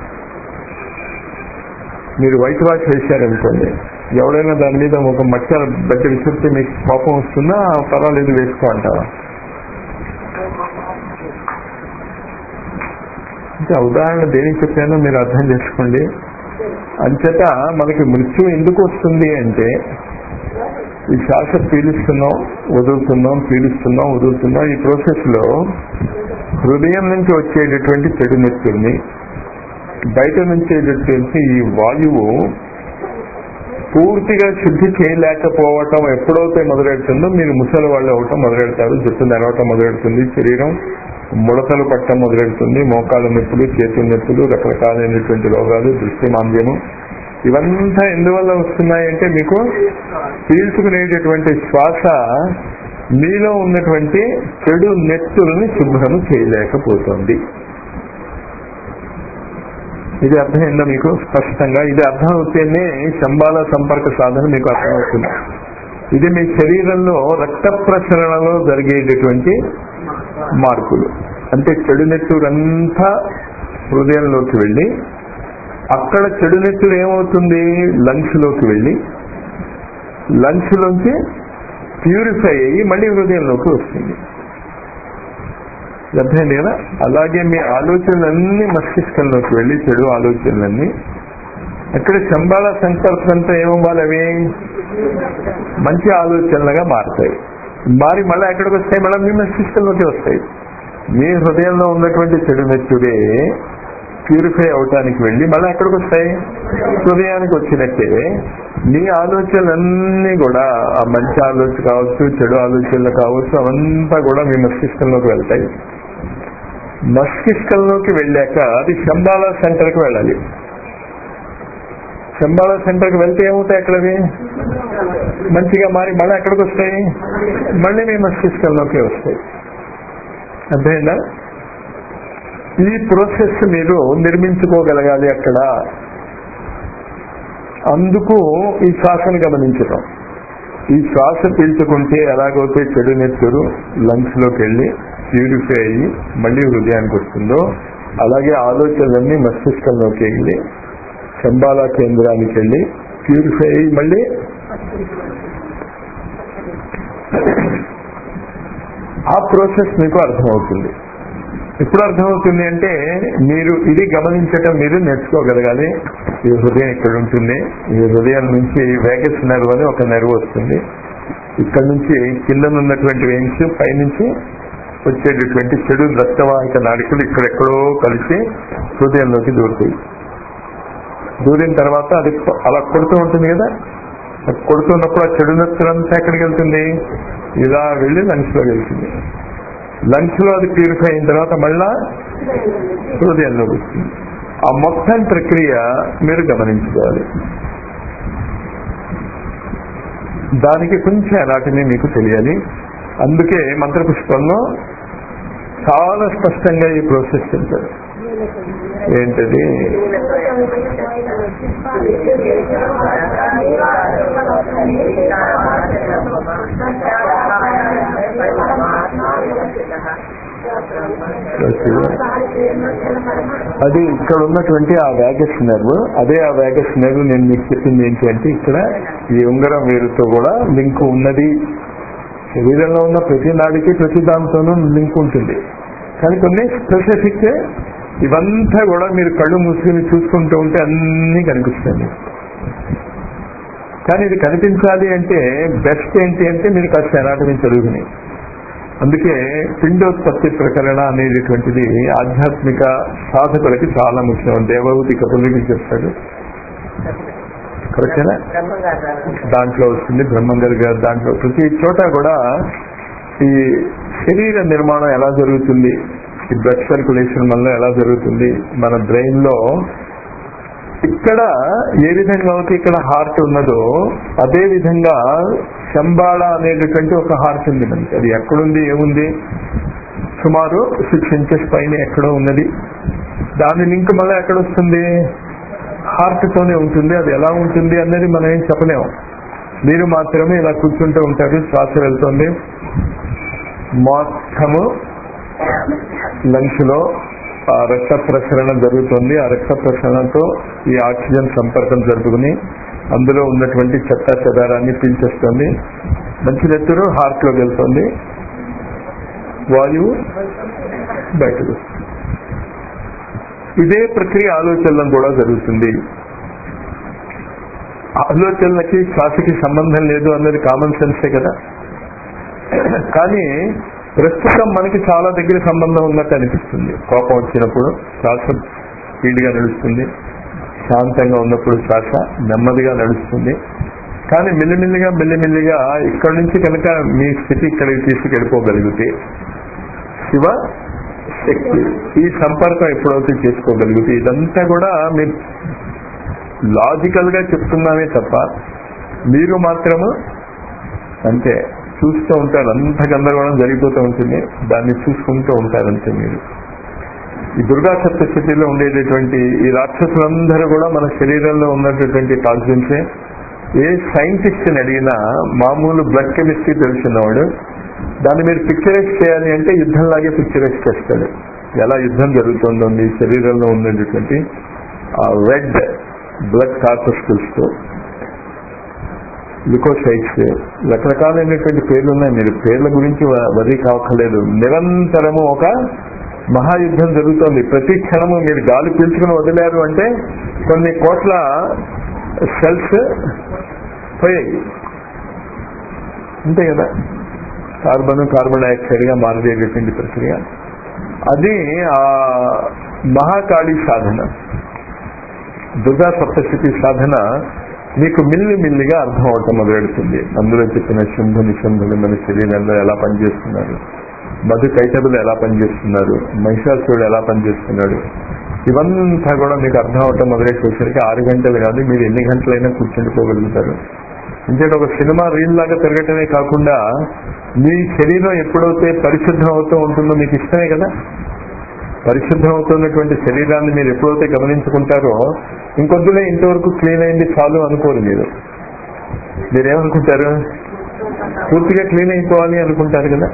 మీరు వైట్ వాష్ వేశారనుకోండి ఎవడైనా దాని మీద ఒక మచ్చ బట్ట విసిరితే మీకు కోపం వస్తుందా పర్వాలేదు వేసుకో అంటారా ఇంకా ఉదాహరణ దేనికి చెప్పానో మీరు అర్థం చేసుకోండి అంచేత మనకి మృత్యు ఎందుకు వస్తుంది అంటే ఈ శ్వాస పీలుస్తున్నాం వదులుతున్నాం పీలుస్తున్నాం వదులుతున్నాం ఈ ప్రాసెస్ లో హృదయం నుంచి వచ్చేటటువంటి చెడు నెత్తుల్ని బయట నుంచి వచ్చేటటువంటి ఈ వాయువు పూర్తిగా శుద్ధి చేయలేకపోవటం ఎప్పుడైతే మొదలెడుతుందో మీరు ముసలి వాళ్ళు అవటం మొదలెడతారు జుట్టు నెరవటం మొదలెడుతుంది శరీరం ముడతలు పట్టడం మొదలెడుతుంది మోకాళ్ళ నొప్పులు చేతుల నొప్పులు రకరకాలైనటువంటి రోగాలు దృష్టి మాంద్యము ఇవంతా ఎందువల్ల వస్తున్నాయంటే మీకు పీల్చుకునేటటువంటి శ్వాస మీలో ఉన్నటువంటి చెడు నెత్తులని శుభ్రం చేయలేకపోతుంది ఇది అర్థమైందా మీకు స్పష్టంగా ఇది అర్థం అవుతేనే శంబాల సంపర్క సాధన మీకు అర్థమవుతుంది ఇది మీ శరీరంలో రక్త ప్రసరణలో జరిగేటటువంటి మార్పులు అంటే చెడు నెత్తురంతా హృదయంలోకి వెళ్ళి అక్కడ చెడు నెత్తురు ఏమవుతుంది లంగ్స్ లోకి వెళ్ళి లంగ్స్ లోంచి ప్యూరిఫై అయ్యి మళ్ళీ హృదయంలోకి వస్తుంది అర్థమైంది కదా అలాగే మీ ఆలోచనలన్నీ మస్తిష్కంలోకి వెళ్ళి చెడు ఆలోచనలన్నీ అక్కడ శంబాల సంకల్పంతో ఏమవ్వాలి అవి మంచి ఆలోచనలుగా మారుతాయి మారి మళ్ళీ ఎక్కడికి వస్తాయి మళ్ళీ మీ మస్తిష్కంలోకి వస్తాయి మీ హృదయంలో ఉన్నటువంటి చెడు నెత్తురే ప్యూరిఫై అవటానికి వెళ్ళి మళ్ళీ ఎక్కడికి వస్తాయి హృదయానికి వచ్చినట్టే మీ ఆలోచనలన్నీ కూడా ఆ మంచి ఆలోచన కావచ్చు చెడు ఆలోచనలు కావచ్చు అవంతా కూడా మీ మస్తిష్కంలోకి వెళ్తాయి మస్తిష్కంలోకి వెళ్ళాక అది శంబాల సెంటర్కి వెళ్ళాలి శంబాల సెంటర్కి వెళ్తే ఏమవుతాయి అక్కడవి మంచిగా మారి మళ్ళీ ఎక్కడికి వస్తాయి మళ్ళీ మీ మస్తిష్కంలోకి వస్తాయి అర్థమైందా ఈ ప్రాసెస్ మీరు నిర్మించుకోగలగాలి అక్కడ అందుకు ఈ శ్వాసను గమనించటం ఈ శ్వాస పీల్చుకుంటే ఎలాగైతే చెడు నెత్తురు లంగ్స్ లోకి వెళ్ళి ప్యూరిఫై అయ్యి మళ్ళీ హృదయానికి వస్తుందో అలాగే ఆలోచనలన్నీ మస్తిష్కంలోకి వెళ్ళి శంబాల కేంద్రానికి వెళ్ళి ప్యూరిఫై అయ్యి మళ్ళీ ఆ ప్రాసెస్ మీకు అర్థమవుతుంది ఎప్పుడు అర్థమవుతుంది అంటే మీరు ఇది గమనించటం మీరు నేర్చుకోగలగాలి ఈ హృదయం ఇక్కడ ఉంటుంది ఈ హృదయం నుంచి వేగస్ నెర్వ్ అని ఒక నెర్వ్ వస్తుంది ఇక్కడ నుంచి కింద ఉన్నటువంటి వెయిన్స్ పైనుంచి వచ్చేటటువంటి చెడు రక్తవాహిక నాడికలు ఇక్కడెక్కడో కలిసి హృదయంలోకి దూరుతాయి దూరిన తర్వాత అది అలా కొడుతూ ఉంటుంది కదా అది కొడుతున్నప్పుడు ఆ చెడు నచ్చలంతా ఎక్కడికి వెళ్తుంది ఇలా వెళ్ళి లంగ్స్ లో వెళ్తుంది లంగ్స్ లో అది ప్యూరిఫై అయిన తర్వాత మళ్ళా హృదయంలోకి వస్తుంది ఆ మొత్తం ప్రక్రియ మీరు గమనించుకోవాలి దానికి కొంచెం ఎలాంటిని మీకు తెలియాలి అందుకే మంత్రపుష్పంలో చాలా స్పష్టంగా ఈ ప్రాసెస్ చెప్తారు ఏంటది అది ఇక్కడ ఉన్నటువంటి ఆ వ్యాగస్ నర్వ్ అదే ఆ వ్యాగస్ నర్వ్ నేను మీకు చెప్పింది ఏంటి అంటే ఇక్కడ ఈ ఉంగరం వేరుతో కూడా లింక్ ఉన్నది శరీరంలో ఉన్న ప్రతి నాడికి ప్రతి దాంతోనూ లింక్ ఉంటుంది కానీ కొన్ని స్పెసిఫిక్ ఇవంతా కూడా మీరు కళ్ళు మూసుకుని చూసుకుంటూ ఉంటే అన్నీ కనిపిస్తాయి కానీ ఇది కనిపించాలి అంటే బెస్ట్ ఏంటి అంటే మీరు కాస్త ఎనాటమీ చదువుకుని అందుకే పిండోత్పత్తి ప్రకరణ అనేటటువంటిది ఆధ్యాత్మిక సాధకులకి చాలా ముఖ్యం దేవహూతి కపులకి చెప్తాడు కరెక్టేనా దాంట్లో వస్తుంది బ్రహ్మంగారి గారు దాంట్లో ప్రతి చోట కూడా ఈ శరీర నిర్మాణం ఎలా జరుగుతుంది ఈ బ్లడ్ సర్క్యులేషన్ వల్ల ఎలా జరుగుతుంది మన బ్రెయిన్ లో ఇక్కడ ఏ విధంగా అయితే ఇక్కడ హార్ట్ ఉన్నదో అదే విధంగా శంబాళ అనేటటువంటి ఒక హార్ట్ ఉంది మనకి అది ఎక్కడుంది ఏముంది సుమారు సిక్స్ ఇంచెస్ పైన ఎక్కడో ఉన్నది దాని లింక్ మళ్ళీ ఎక్కడ వస్తుంది హార్ట్ తోనే ఉంటుంది అది ఎలా ఉంటుంది అన్నది మనం ఏం చెప్పలేము మీరు మాత్రమే ఇలా కూర్చుంటూ ఉంటారు శ్వాస వెళ్తుంది మొత్తము లంగ్స్ లో ఆ రక్త ప్రసరణ జరుగుతుంది ఆ రక్త ప్రసరణతో ఈ ఆక్సిజన్ సంపర్కం జరుపుకుని అందులో ఉన్నటువంటి చెత్త చెదారాన్ని పీల్చేస్తుంది మంచి నెత్తురు హార్ట్ లోకి వెళ్తుంది వాయువు బయటకు వస్తుంది. ఇదే ప్రక్రియ ఆలోచనలో కూడా జరుగుతుంది ఆలోచనలకి శ్వాసకి సంబంధం లేదు అన్నది కామన్ సెన్సే కదా కానీ ప్రస్తుతం మనకి చాలా దగ్గర సంబంధం ఉన్నట్టు అనిపిస్తుంది కోపం వచ్చినప్పుడు శ్వాస స్పీడ్ గా నడుస్తుంది శాంతంగా ఉన్నప్పుడు శ్వాస నెమ్మదిగా నడుస్తుంది కానీ మెల్లిమెల్లిగా మెల్లిమెల్లిగా ఇక్కడ నుంచి కనుక మీ స్థితి ఇక్కడికి తీసుకెళ్ళిపోగలిగితే శివ శక్తి ఈ సంపర్కం ఎప్పుడైతే చేసుకోగలిగితే ఇదంతా కూడా మీరు లాజికల్ గా చెప్తున్నామే తప్ప మీరు మాత్రము అంతే చూస్తూ ఉంటారు అంత గందరగోళం జరిగిపోతూ ఉంటుంది దాన్ని చూసుకుంటూ ఉంటారు అంతే మీరు ఈ దుర్గా సప్తశతిలో ఉండేటటువంటి ఈ రాక్షసులందరూ కూడా మన శరీరంలో ఉన్నటువంటి టాక్సిన్సే ఏ సైంటిస్ట్ ని అడిగినా మామూలు బ్లడ్ కెమిస్ట్రీ తెలిసినవాడు దాన్ని మీరు పిక్చరైజ్ చేయాలి అంటే యుద్ధంలాగే పిక్చరైజ్ చేస్తాడు ఎలా యుద్ధం జరుగుతుందో మీ శరీరంలో ఉన్నటువంటి ఆ రెడ్ బ్లడ్ కార్పస్కల్స్ తో లికోసైట్స్ రకరకాలైనటువంటి పేర్లు ఉన్నాయి మీరు పేర్ల గురించి వరి కావక్కర్లేదు నిరంతరము ఒక మహాయుద్ధం జరుగుతోంది ప్రతి క్షణము మీరు గాలి పీల్చుకుని వదిలేరు అంటే కొన్ని కోట్ల సెల్స్ పోయాయి అంతే కదా కార్బన్ కార్బన్ డైఆక్సైడ్ గా మారిపోయేటటువంటి ప్రక్రియ అది ఆ మహాకాళి సాధన దుర్గా సప్తశతి సాధన మీకు మిల్లి మిల్లిగా అర్థం అవటం మొదలెడుతుంది అందులో చెప్పిన శంభు నిశంభులు మన శరీరంలో ఎలా పనిచేస్తున్నారు మధు కైటబులు ఎలా పనిచేస్తున్నారు మహిషాసురుడు ఎలా పనిచేస్తున్నాడు ఇవంతా కూడా మీకు అర్థం అవటం మొదలెట్టేసరికి ఆరు గంటలు కాదు మీరు ఎన్ని గంటలైనా కూర్చుండిపోగలుగుతారు ఎందుకంటే ఒక సినిమా రీల్ లాగా తిరగటమే కాకుండా మీ శరీరం ఎప్పుడైతే పరిశుద్ధం అవుతూ ఉంటుందో మీకు ఇష్టమే కదా పరిశుద్ధం అవుతున్నటువంటి శరీరాన్ని మీరు ఎప్పుడైతే గమనించుకుంటారో ఇంకొద్దులే ఇంతవరకు క్లీన్ అయింది చాలు అనుకోరు మీరు మీరేమనుకుంటారు పూర్తిగా క్లీన్ అయిపోవాలి అనుకుంటారు కదా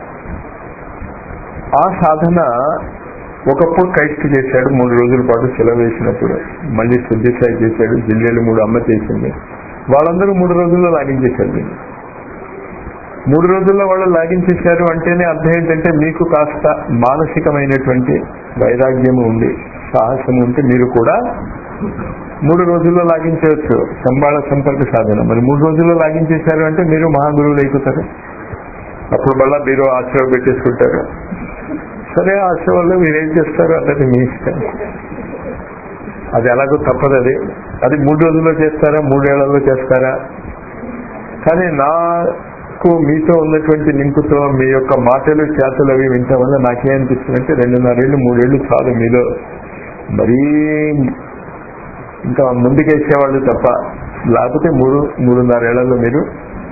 ఆ సాధన ఒకప్పుడు కైస్ట్ చేశాడు మూడు రోజుల పాటు సెలవు వేసినప్పుడు మళ్ళీ సత్యసాయి చేశాడు జిల్లేలు మూడు అమ్మ చేసింది వాళ్ళందరూ మూడు రోజుల్లో లాగించేశారు దీన్ని మూడు రోజుల్లో వాళ్ళు లాగించేశారు అంటేనే అర్థం ఏంటంటే మీకు కాస్త మానసికమైనటువంటి వైరాగ్యం ఉంది సాహసం ఉంటే మీరు కూడా మూడు రోజుల్లో లాగించవచ్చు సంబాళ సంపర్క సాధన మరి మూడు రోజుల్లో లాగించేశారు అంటే మీరు మహాగురువులు అయిపోతారు అప్పుడు మళ్ళా మీరు ఆశ్రయం పెట్టేసుకుంటారు సరే ఆశ్రయం వల్ల మీరేం చేస్తారు అన్నది మీ ఇష్టం అది ఎలాగో తప్పదు అది అది మూడు రోజుల్లో చేస్తారా మూడేళ్లలో చేస్తారా కానీ నా నాకు మీతో ఉన్నటువంటి లింకుతో మీ యొక్క మాటలు చేతలు అవి వినటం వల్ల నాకేమనిపిస్తుంది అంటే రెండున్నరేళ్ళు మూడేళ్లు చాలు మీలో మరీ ఇంకా ముందుకేసేవాళ్ళు తప్ప లేకపోతే మూడు మూడున్నరేళ్లలో మీరు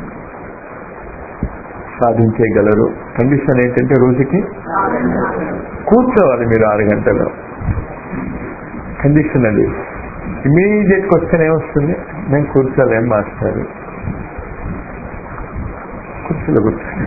సాధించేయగలరు కండిషన్ ఏంటంటే రోజుకి కూర్చోవాలి మీరు ఆరు గంటలు కండిషన్ అది ఇమీడియట్ క్వశ్చన్ ఏమొస్తుంది నేను కూర్చోలేం మాస్టారు కుర్చీలో కూర్చోండి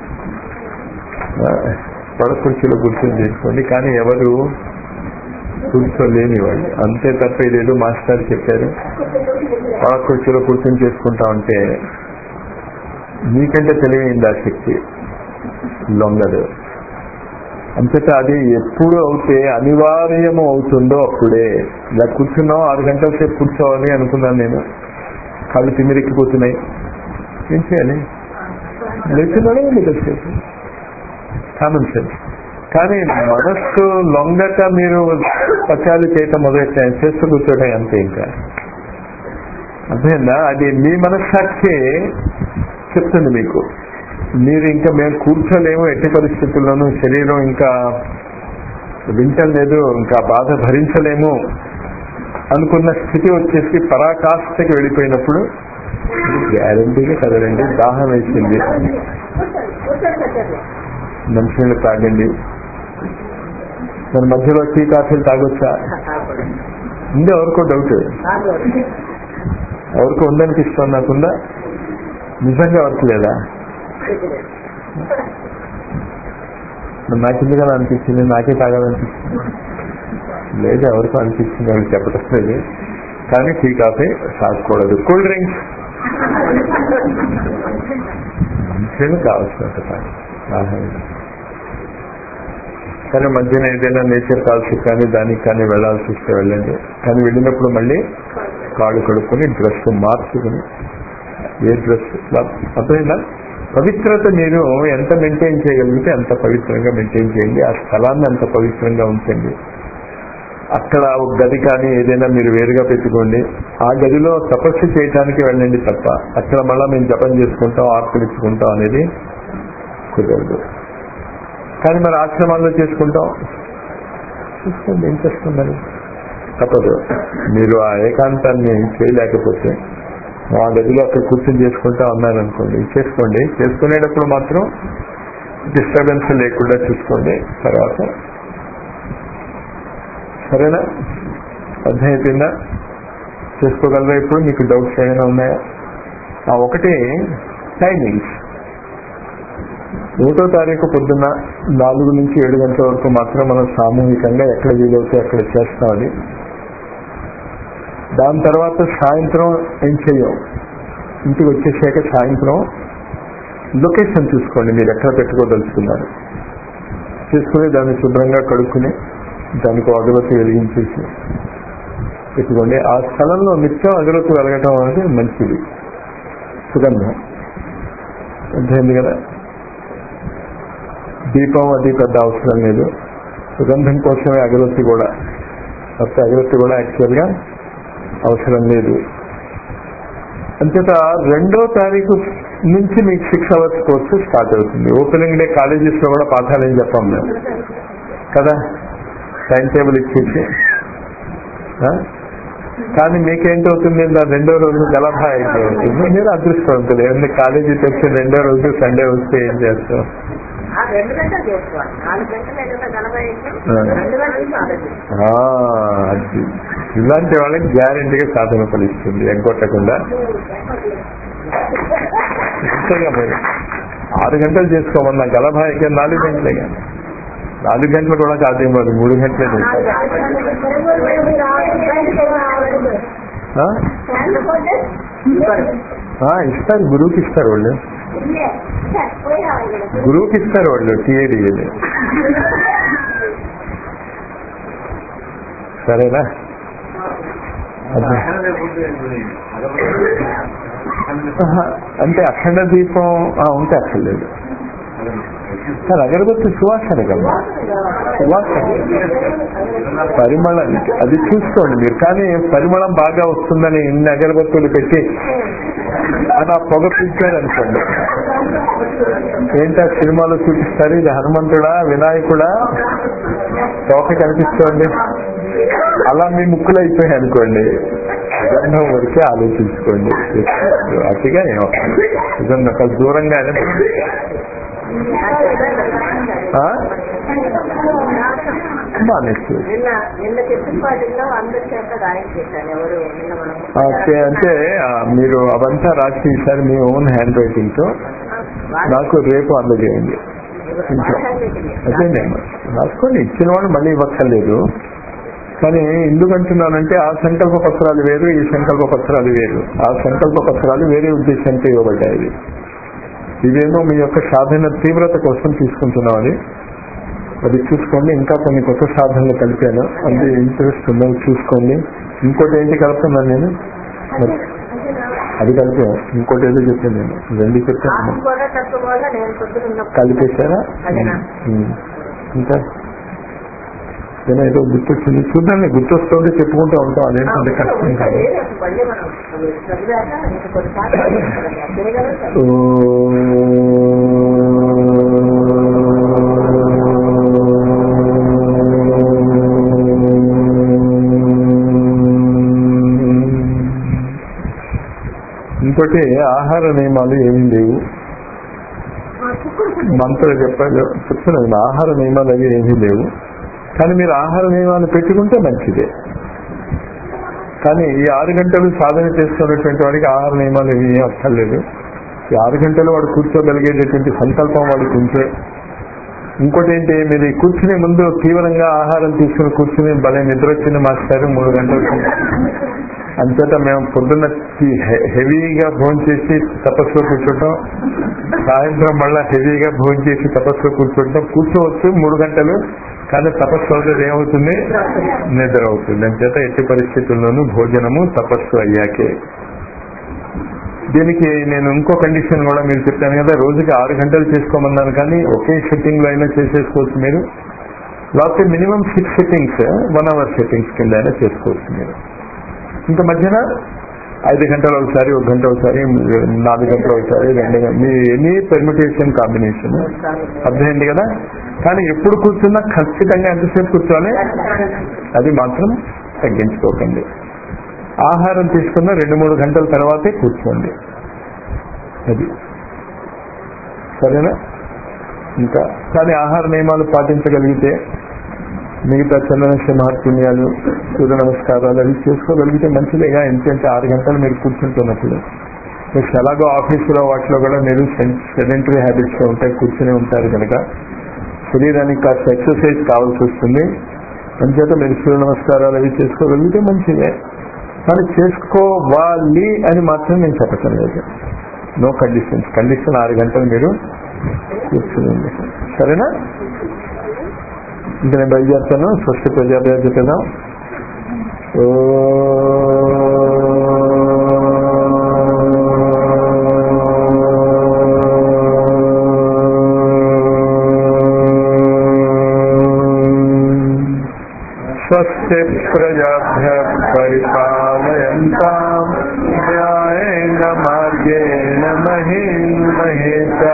ఆ, పడ కుర్చీలో కూర్చొని చేసుకోండి కానీ ఎవరు కూర్చోలేని వాళ్ళు అంతే తప్ప ఇదేదో మాస్టర్ చెప్పారు పడ కుర్చీలో కూర్చొని చేసుకుంటా ఉంటే మీకంటే తెలివైంది ఆ శక్తి లొంగదు అంతటా అది ఎప్పుడు అవుతే అనివార్యము అవుతుందో అప్పుడే ఇలా కూర్చున్నాం ఆరు గంటల సేపు కూర్చోవాలి అనుకున్నాను నేను కాళ్ళు తిమ్మిరెక్కిపోతున్నాయి ఏం చేయాలి లేచినాడే నిద్రసేపు కామన్ సెన్స్ కానీ మనస్సు లొంగక మీరు పచాలు చేయటం మొదలెట్టాను చేస్తూ కూర్చోవడం అంతే ఇంకా అర్థమైందా అది మీ మనస్సాక్షి చెప్తుంది మీకు మీరు ఇంకా మేము కూర్చోలేము ఎట్టి పరిస్థితుల్లోనూ శరీరం ఇంకా వింటలేదు ఇంకా బాధ భరించలేము అనుకున్న స్థితి వచ్చేసి పరాకాష్ఠకి వెళ్ళిపోయినప్పుడు గ్యారంటీగా కదలండి దాహం వేసింది మంచినీళ్ళు తాగండి మన మధ్యలో టీ కాఫీలు తాగొచ్చా ఉంది ఎవరికో డౌట్ ఎవరికో ఉందనిపిస్తుంది నాకుందా నిజంగా ఎవరికి లేదా మరి నాకు ఎందుకలా అనిపించింది నాకే తాగాలనిపించింది లేదు ఎవరికో అనిపించింది వాళ్ళు చెప్పడం లేదు కానీ టీ కాఫీ తాగకూడదు కూల్ డ్రింక్స్ మంచిగా కావాల్సినంత తాగు. ఆహారం. కానీ మధ్యన ఏదైనా నేచర్ కాల్సి కానీ దానికి కానీ వెళ్ళాల్సి వస్తే వెళ్ళండి కానీ వెళ్ళినప్పుడు మళ్ళీ కాళ్ళు కడుక్కొని డ్రెస్ మార్చుకుని ఏ డ్రెస్ అర్థమైందా పవిత్రత మీరు ఎంత మెయింటైన్ చేయగలిగితే అంత పవిత్రంగా మెయింటైన్ చేయండి ఆ స్థలాన్ని అంత పవిత్రంగా ఉంచండి అక్కడ ఒక గది కానీ ఏదైనా మీరు వేరుగా పెట్టుకోండి ఆ గదిలో తపస్సు చేయడానికి వెళ్ళండి తప్ప అక్కడ మళ్ళా మేము జపం చేసుకుంటాం ఆర్పణించుకుంటాం అనేది కుదరదు కానీ మరి ఆశ్రమాల్లో చేసుకుంటాం చూసుకోండి ఏం చేస్తున్నారు తప్పదు మీరు ఆ ఏకాంతాన్ని చేయలేకపోతే ఆ గదిలో అక్కడ కూర్చొని చేసుకుంటా ఉన్నారనుకోండి చేసుకోండి చేసుకునేటప్పుడు మాత్రం డిస్టర్బెన్స్ లేకుండా చూసుకోండి తర్వాత సరేనా అర్థం అయిపోయిందా చేసుకోగలరా ఇప్పుడు మీకు డౌట్స్ ఏమైనా ఉన్నాయా ఆ ఒకటి టైమింగ్స్ ఒకటో తారీఖు పొద్దున్న నాలుగు నుంచి ఏడు గంటల వరకు మాత్రం మనం సామూహికంగా ఎక్కడ వీలవుతే అక్కడ చేస్తామని దాని తర్వాత సాయంత్రం ఏం చెయ్యం ఇంటికి వచ్చేసాక సాయంత్రం లొకేషన్ చూసుకోండి మీరు ఎక్కడ పెట్టుకోదలుచుకున్నారు చేసుకుని దాన్ని శుభ్రంగా కడుక్కుని దానికి అగరత్తి వెలిగించేసి పెట్టుకోండి ఆ స్థలంలో నిత్యం అగరత్తి వెలగటం అనేది మంచిది సుగంధం అర్థమైంది కదా దీపం అది పెద్ద అవసరం లేదు సుగంధం కోసమే అగరత్తి కూడా మొత్తం అగరత్తి కూడా యాక్చువల్గా అవసరం లేదు అంచేత రెండో తారీఖు నుంచి మీకు సిక్స్ అవర్స్ కోర్సు స్టార్ట్ అవుతుంది ఓపెనింగ్ డే కాలేజెస్ లో కూడా పాఠాలు ఏం చెప్పాం మేము కదా టైం టేబుల్ ఇచ్చేసి ఆ? కానీ మీకేంటవుతుంది నా రెండో రోజు గలభా అయితే అవుతుంది మీరు అదృష్టవంతులు ఎందుకంటే కాలేజీ తెచ్చి రెండో రోజు సండే వస్తే ఏం చేస్తాం
ఆ రెండు గంటలు చేసుకోవాలి నాలుగు గంటలు ఏదైనా నలభై ఐదు
ఆ.
రెండు గంటలు సాధన
ఆ, అది ఇలాంటి వాళ్ళకి గ్యారంటీగా సాధన ఫలిస్తుంది ఎగ్గొట్టకుండా అంతేగా మరి ఆరు గంటలు చేసుకోమన్నా గలభాయికి నాలుగు గంటలే కానీ నాలుగు గంటలు కూడా కాదేమో అది మూడు గంటలే చేస్తాం ఆ? ఆ, ఇస్తారు గురువుకి ఇస్తారు వాళ్ళు గురువుకి ఇస్తారు వాళ్ళు టీఏడి సరేనా అదే. ఆహా, అంటే అఖండ దీపం ఆ, ఉంటే అక్కర్లేదు సార్ అగరబత్తి సువాసన కదా సువాసన పరిమళం అది చూసుకోండి మీరు కానీ పరిమళం బాగా వస్తుందని ఇన్ని అగరబత్తులు పెట్టి అలా పొగ పీల్చారనుకోండి ఏంటా సినిమాలో చూపిస్తారు ఇది హనుమంతుడా వినాయకుడా తోక కనిపిస్తోంది అలా మీ ముక్కులు అయిపోయాయి అనుకోండి నిజంగా వరకే ఆలోచించుకోండి అతిగా ఏమో నిజంగా కాస్త దూరంగానే ఆ? మానేచ్చు
నిన్న నిన్న చెప్పిన వాటిల్లో అందరి చేత రాయించేశాను ఎవరు నిన్న మనం
ఓకే అంటే ఆ, మీరు అవంతా రాసి ఈసారి మీ ఓన్ హ్యాండ్ రైటింగ్ తో నాకు రేపు అందజేయండి అదే నేను రాసుకొని ఇచ్చిన వాళ్ళు మళ్ళీ ఇవ్వక్కర్లేదు కానీ ఎందుకంటున్నానంటే ఆ సంకల్ప పత్రాలు వేరు ఈ సంకల్ప పత్రాలు వేరు ఆ సంకల్ప పత్రాలు వేరే ఉద్దేశంతో ఇవ్వబడ్డాయి ఇవేమో మీ యొక్క సాధన తీవ్రత కోసం తీసుకుంటున్నామని అది చూసుకోండి ఇంకా కొన్ని కొత్త సాధనలు కలిపాను అది ఇంట్రెస్ట్ ఉందో చూసుకోండి ఇంకోటి ఏంటి కలుపుతున్నాను నేను మరి అది కలిపాను ఇంకోటి ఏదో చెప్పాను నేను రెండు చెప్పాను
కూడా తక్కువ కూడా నేను పొద్దున్న
కలిపేశారా
అదేనా?
ఉమ్. ఇంకా ఏదైనా ఏదో గుర్తొచ్చింది చూద్దాం గుర్తొస్తుంటే చెప్పుకుంటూ ఉంటాం అదేంటంటే కష్టం కాదు
మళ్ళీ మనం చదివాక ఇంకా కొన్నిసార్లు తిరగలం
ఓ ఇంకోటి ఆహార నియమాలు ఏమీ లేవు మంత్రులు చెప్పారు చెప్తున్నాను ఆహార నియమాలు అవి ఏమీ లేవు కానీ మీరు ఆహార నియమాలు పెట్టుకుంటే మంచిదే కానీ ఈ ఆరు గంటలు సాధన చేస్తున్నటువంటి వాడికి ఆహార నియమాలు ఏమీ అక్కర్లేదు ఈ ఆరు గంటలు వాడు కూర్చోగలిగేటటువంటి సంకల్పం వాడికి ఉంటే ఇంకోటి ఏంటి మీరు ఈ కూర్చునే ముందు తీవ్రంగా ఆహారం తీసుకుని కూర్చుని భలే నిద్ర వచ్చింది మాస్టారు మూడు గంటలు అంచేత మేము పొద్దున్న హె- హెవీగా భోజనం చేసి తపస్సులో కూర్చుంటాం సాయంత్రం మళ్ళా హెవీగా భోజనం చేసి తపస్సులో కూర్చుంటాం కూర్చోవచ్చు మూడు గంటలు కానీ తపస్సు అవుతుంది ఏమవుతుంది నిద్ర అవుతుంది అంచేత ఎట్టి పరిస్థితుల్లోనూ భోజనము తపస్సు అయ్యాకే దీనికి నేను ఇంకో కండిషన్ కూడా మీరు చెప్పాను కదా రోజుకి ఆరు గంటలు చేసుకోమన్నాను కానీ ఒకే సెట్టింగ్ లో అయినా చేసేసుకోవచ్చు మీరు లేకపోతే minimum six sittings one hour sittings కింద అయినా చేసుకోవచ్చు మీరు ఇంకా మధ్యన ఐదు గంటలు ఒకసారి ఒక గంట ఒకసారి నాలుగు గంటలు ఒకసారి రెండు గంటలు మీ ఎనీ పెర్మిటేషన్ కాంబినేషన్ అర్థమైంది కదా కానీ ఎప్పుడు కూర్చున్నా ఖచ్చితంగా ఎంతసేపు కూర్చోవాలి అది మాత్రం తగ్గించుకోకండి ఆహారం తీసుకున్న రెండు మూడు గంటల తర్వాతే కూర్చోండి అది సరేనా ఇంకా కానీ ఆహార నియమాలు పాటించగలిగితే మిగతా చందన మహాత్మ్యాలు సూర్య నమస్కారాలు అవి చేసుకోగలిగితే మంచిదేగా ఎందుకంటే ఆరు గంటలు మీరు కూర్చుంటున్నప్పుడు మీకు ఎలాగో ఆఫీసులో వాటిలో కూడా మీరు సెడెంటరీ హ్యాబిట్స్ ఉంటాయి కూర్చుని ఉంటారు కనుక శరీరానికి కాస్త ఎక్సర్సైజ్ కావాల్సి వస్తుంది అంచేత మీరు సూర్య నమస్కారాలు అవి చేసుకోగలిగితే మంచిదే కానీ చేసుకోవాలి అని మాత్రం నేను చెప్పటం లేదు నో కండిషన్స్ కండిషన్ ఆరు గంటలు మీరు కూర్చుని సరేనా ఇంకా నేను బయలుదేరుతాను స్వస్తి ప్రజాభ్యాస చెప్పేదాం స్వస్తి ప్రజాభ్య పరిపాలయంతాం న్యాయేన మార్గేణ మహీం మహేశా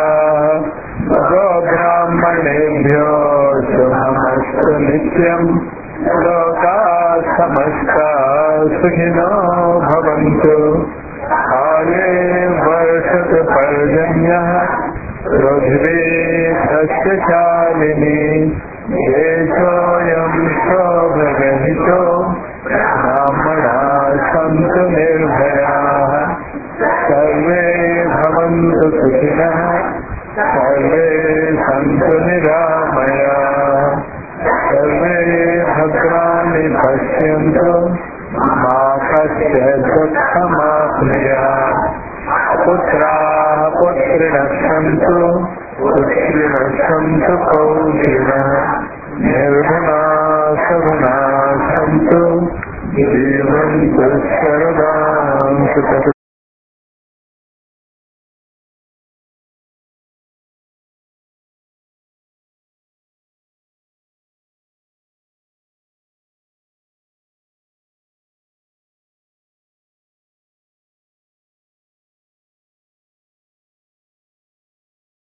బ్రాహ్మణేభ్యో శుభమస్తు నిత్యం లోకా సమస్త సుఖినో భవంతు కాలే వర్షతు పర్జన్య పృథివీ సస్యశాలిని దేశోయం శోభరహితో బ్రాహ్మణా సంతు నిర్భయా సర్వే భవంతు సుఖినః సర్వే సంతు నిరామయా సర్వే భద్రాన్ని పశ్యంతు మా కశ్య దుఃఖమాప్నుయా పుత్రా పుత్రిణ సంతు పుత్రిణ సంతు కౌలిన నిర్గుణా సగుణా సంతు జీవంతు సర్వాంతు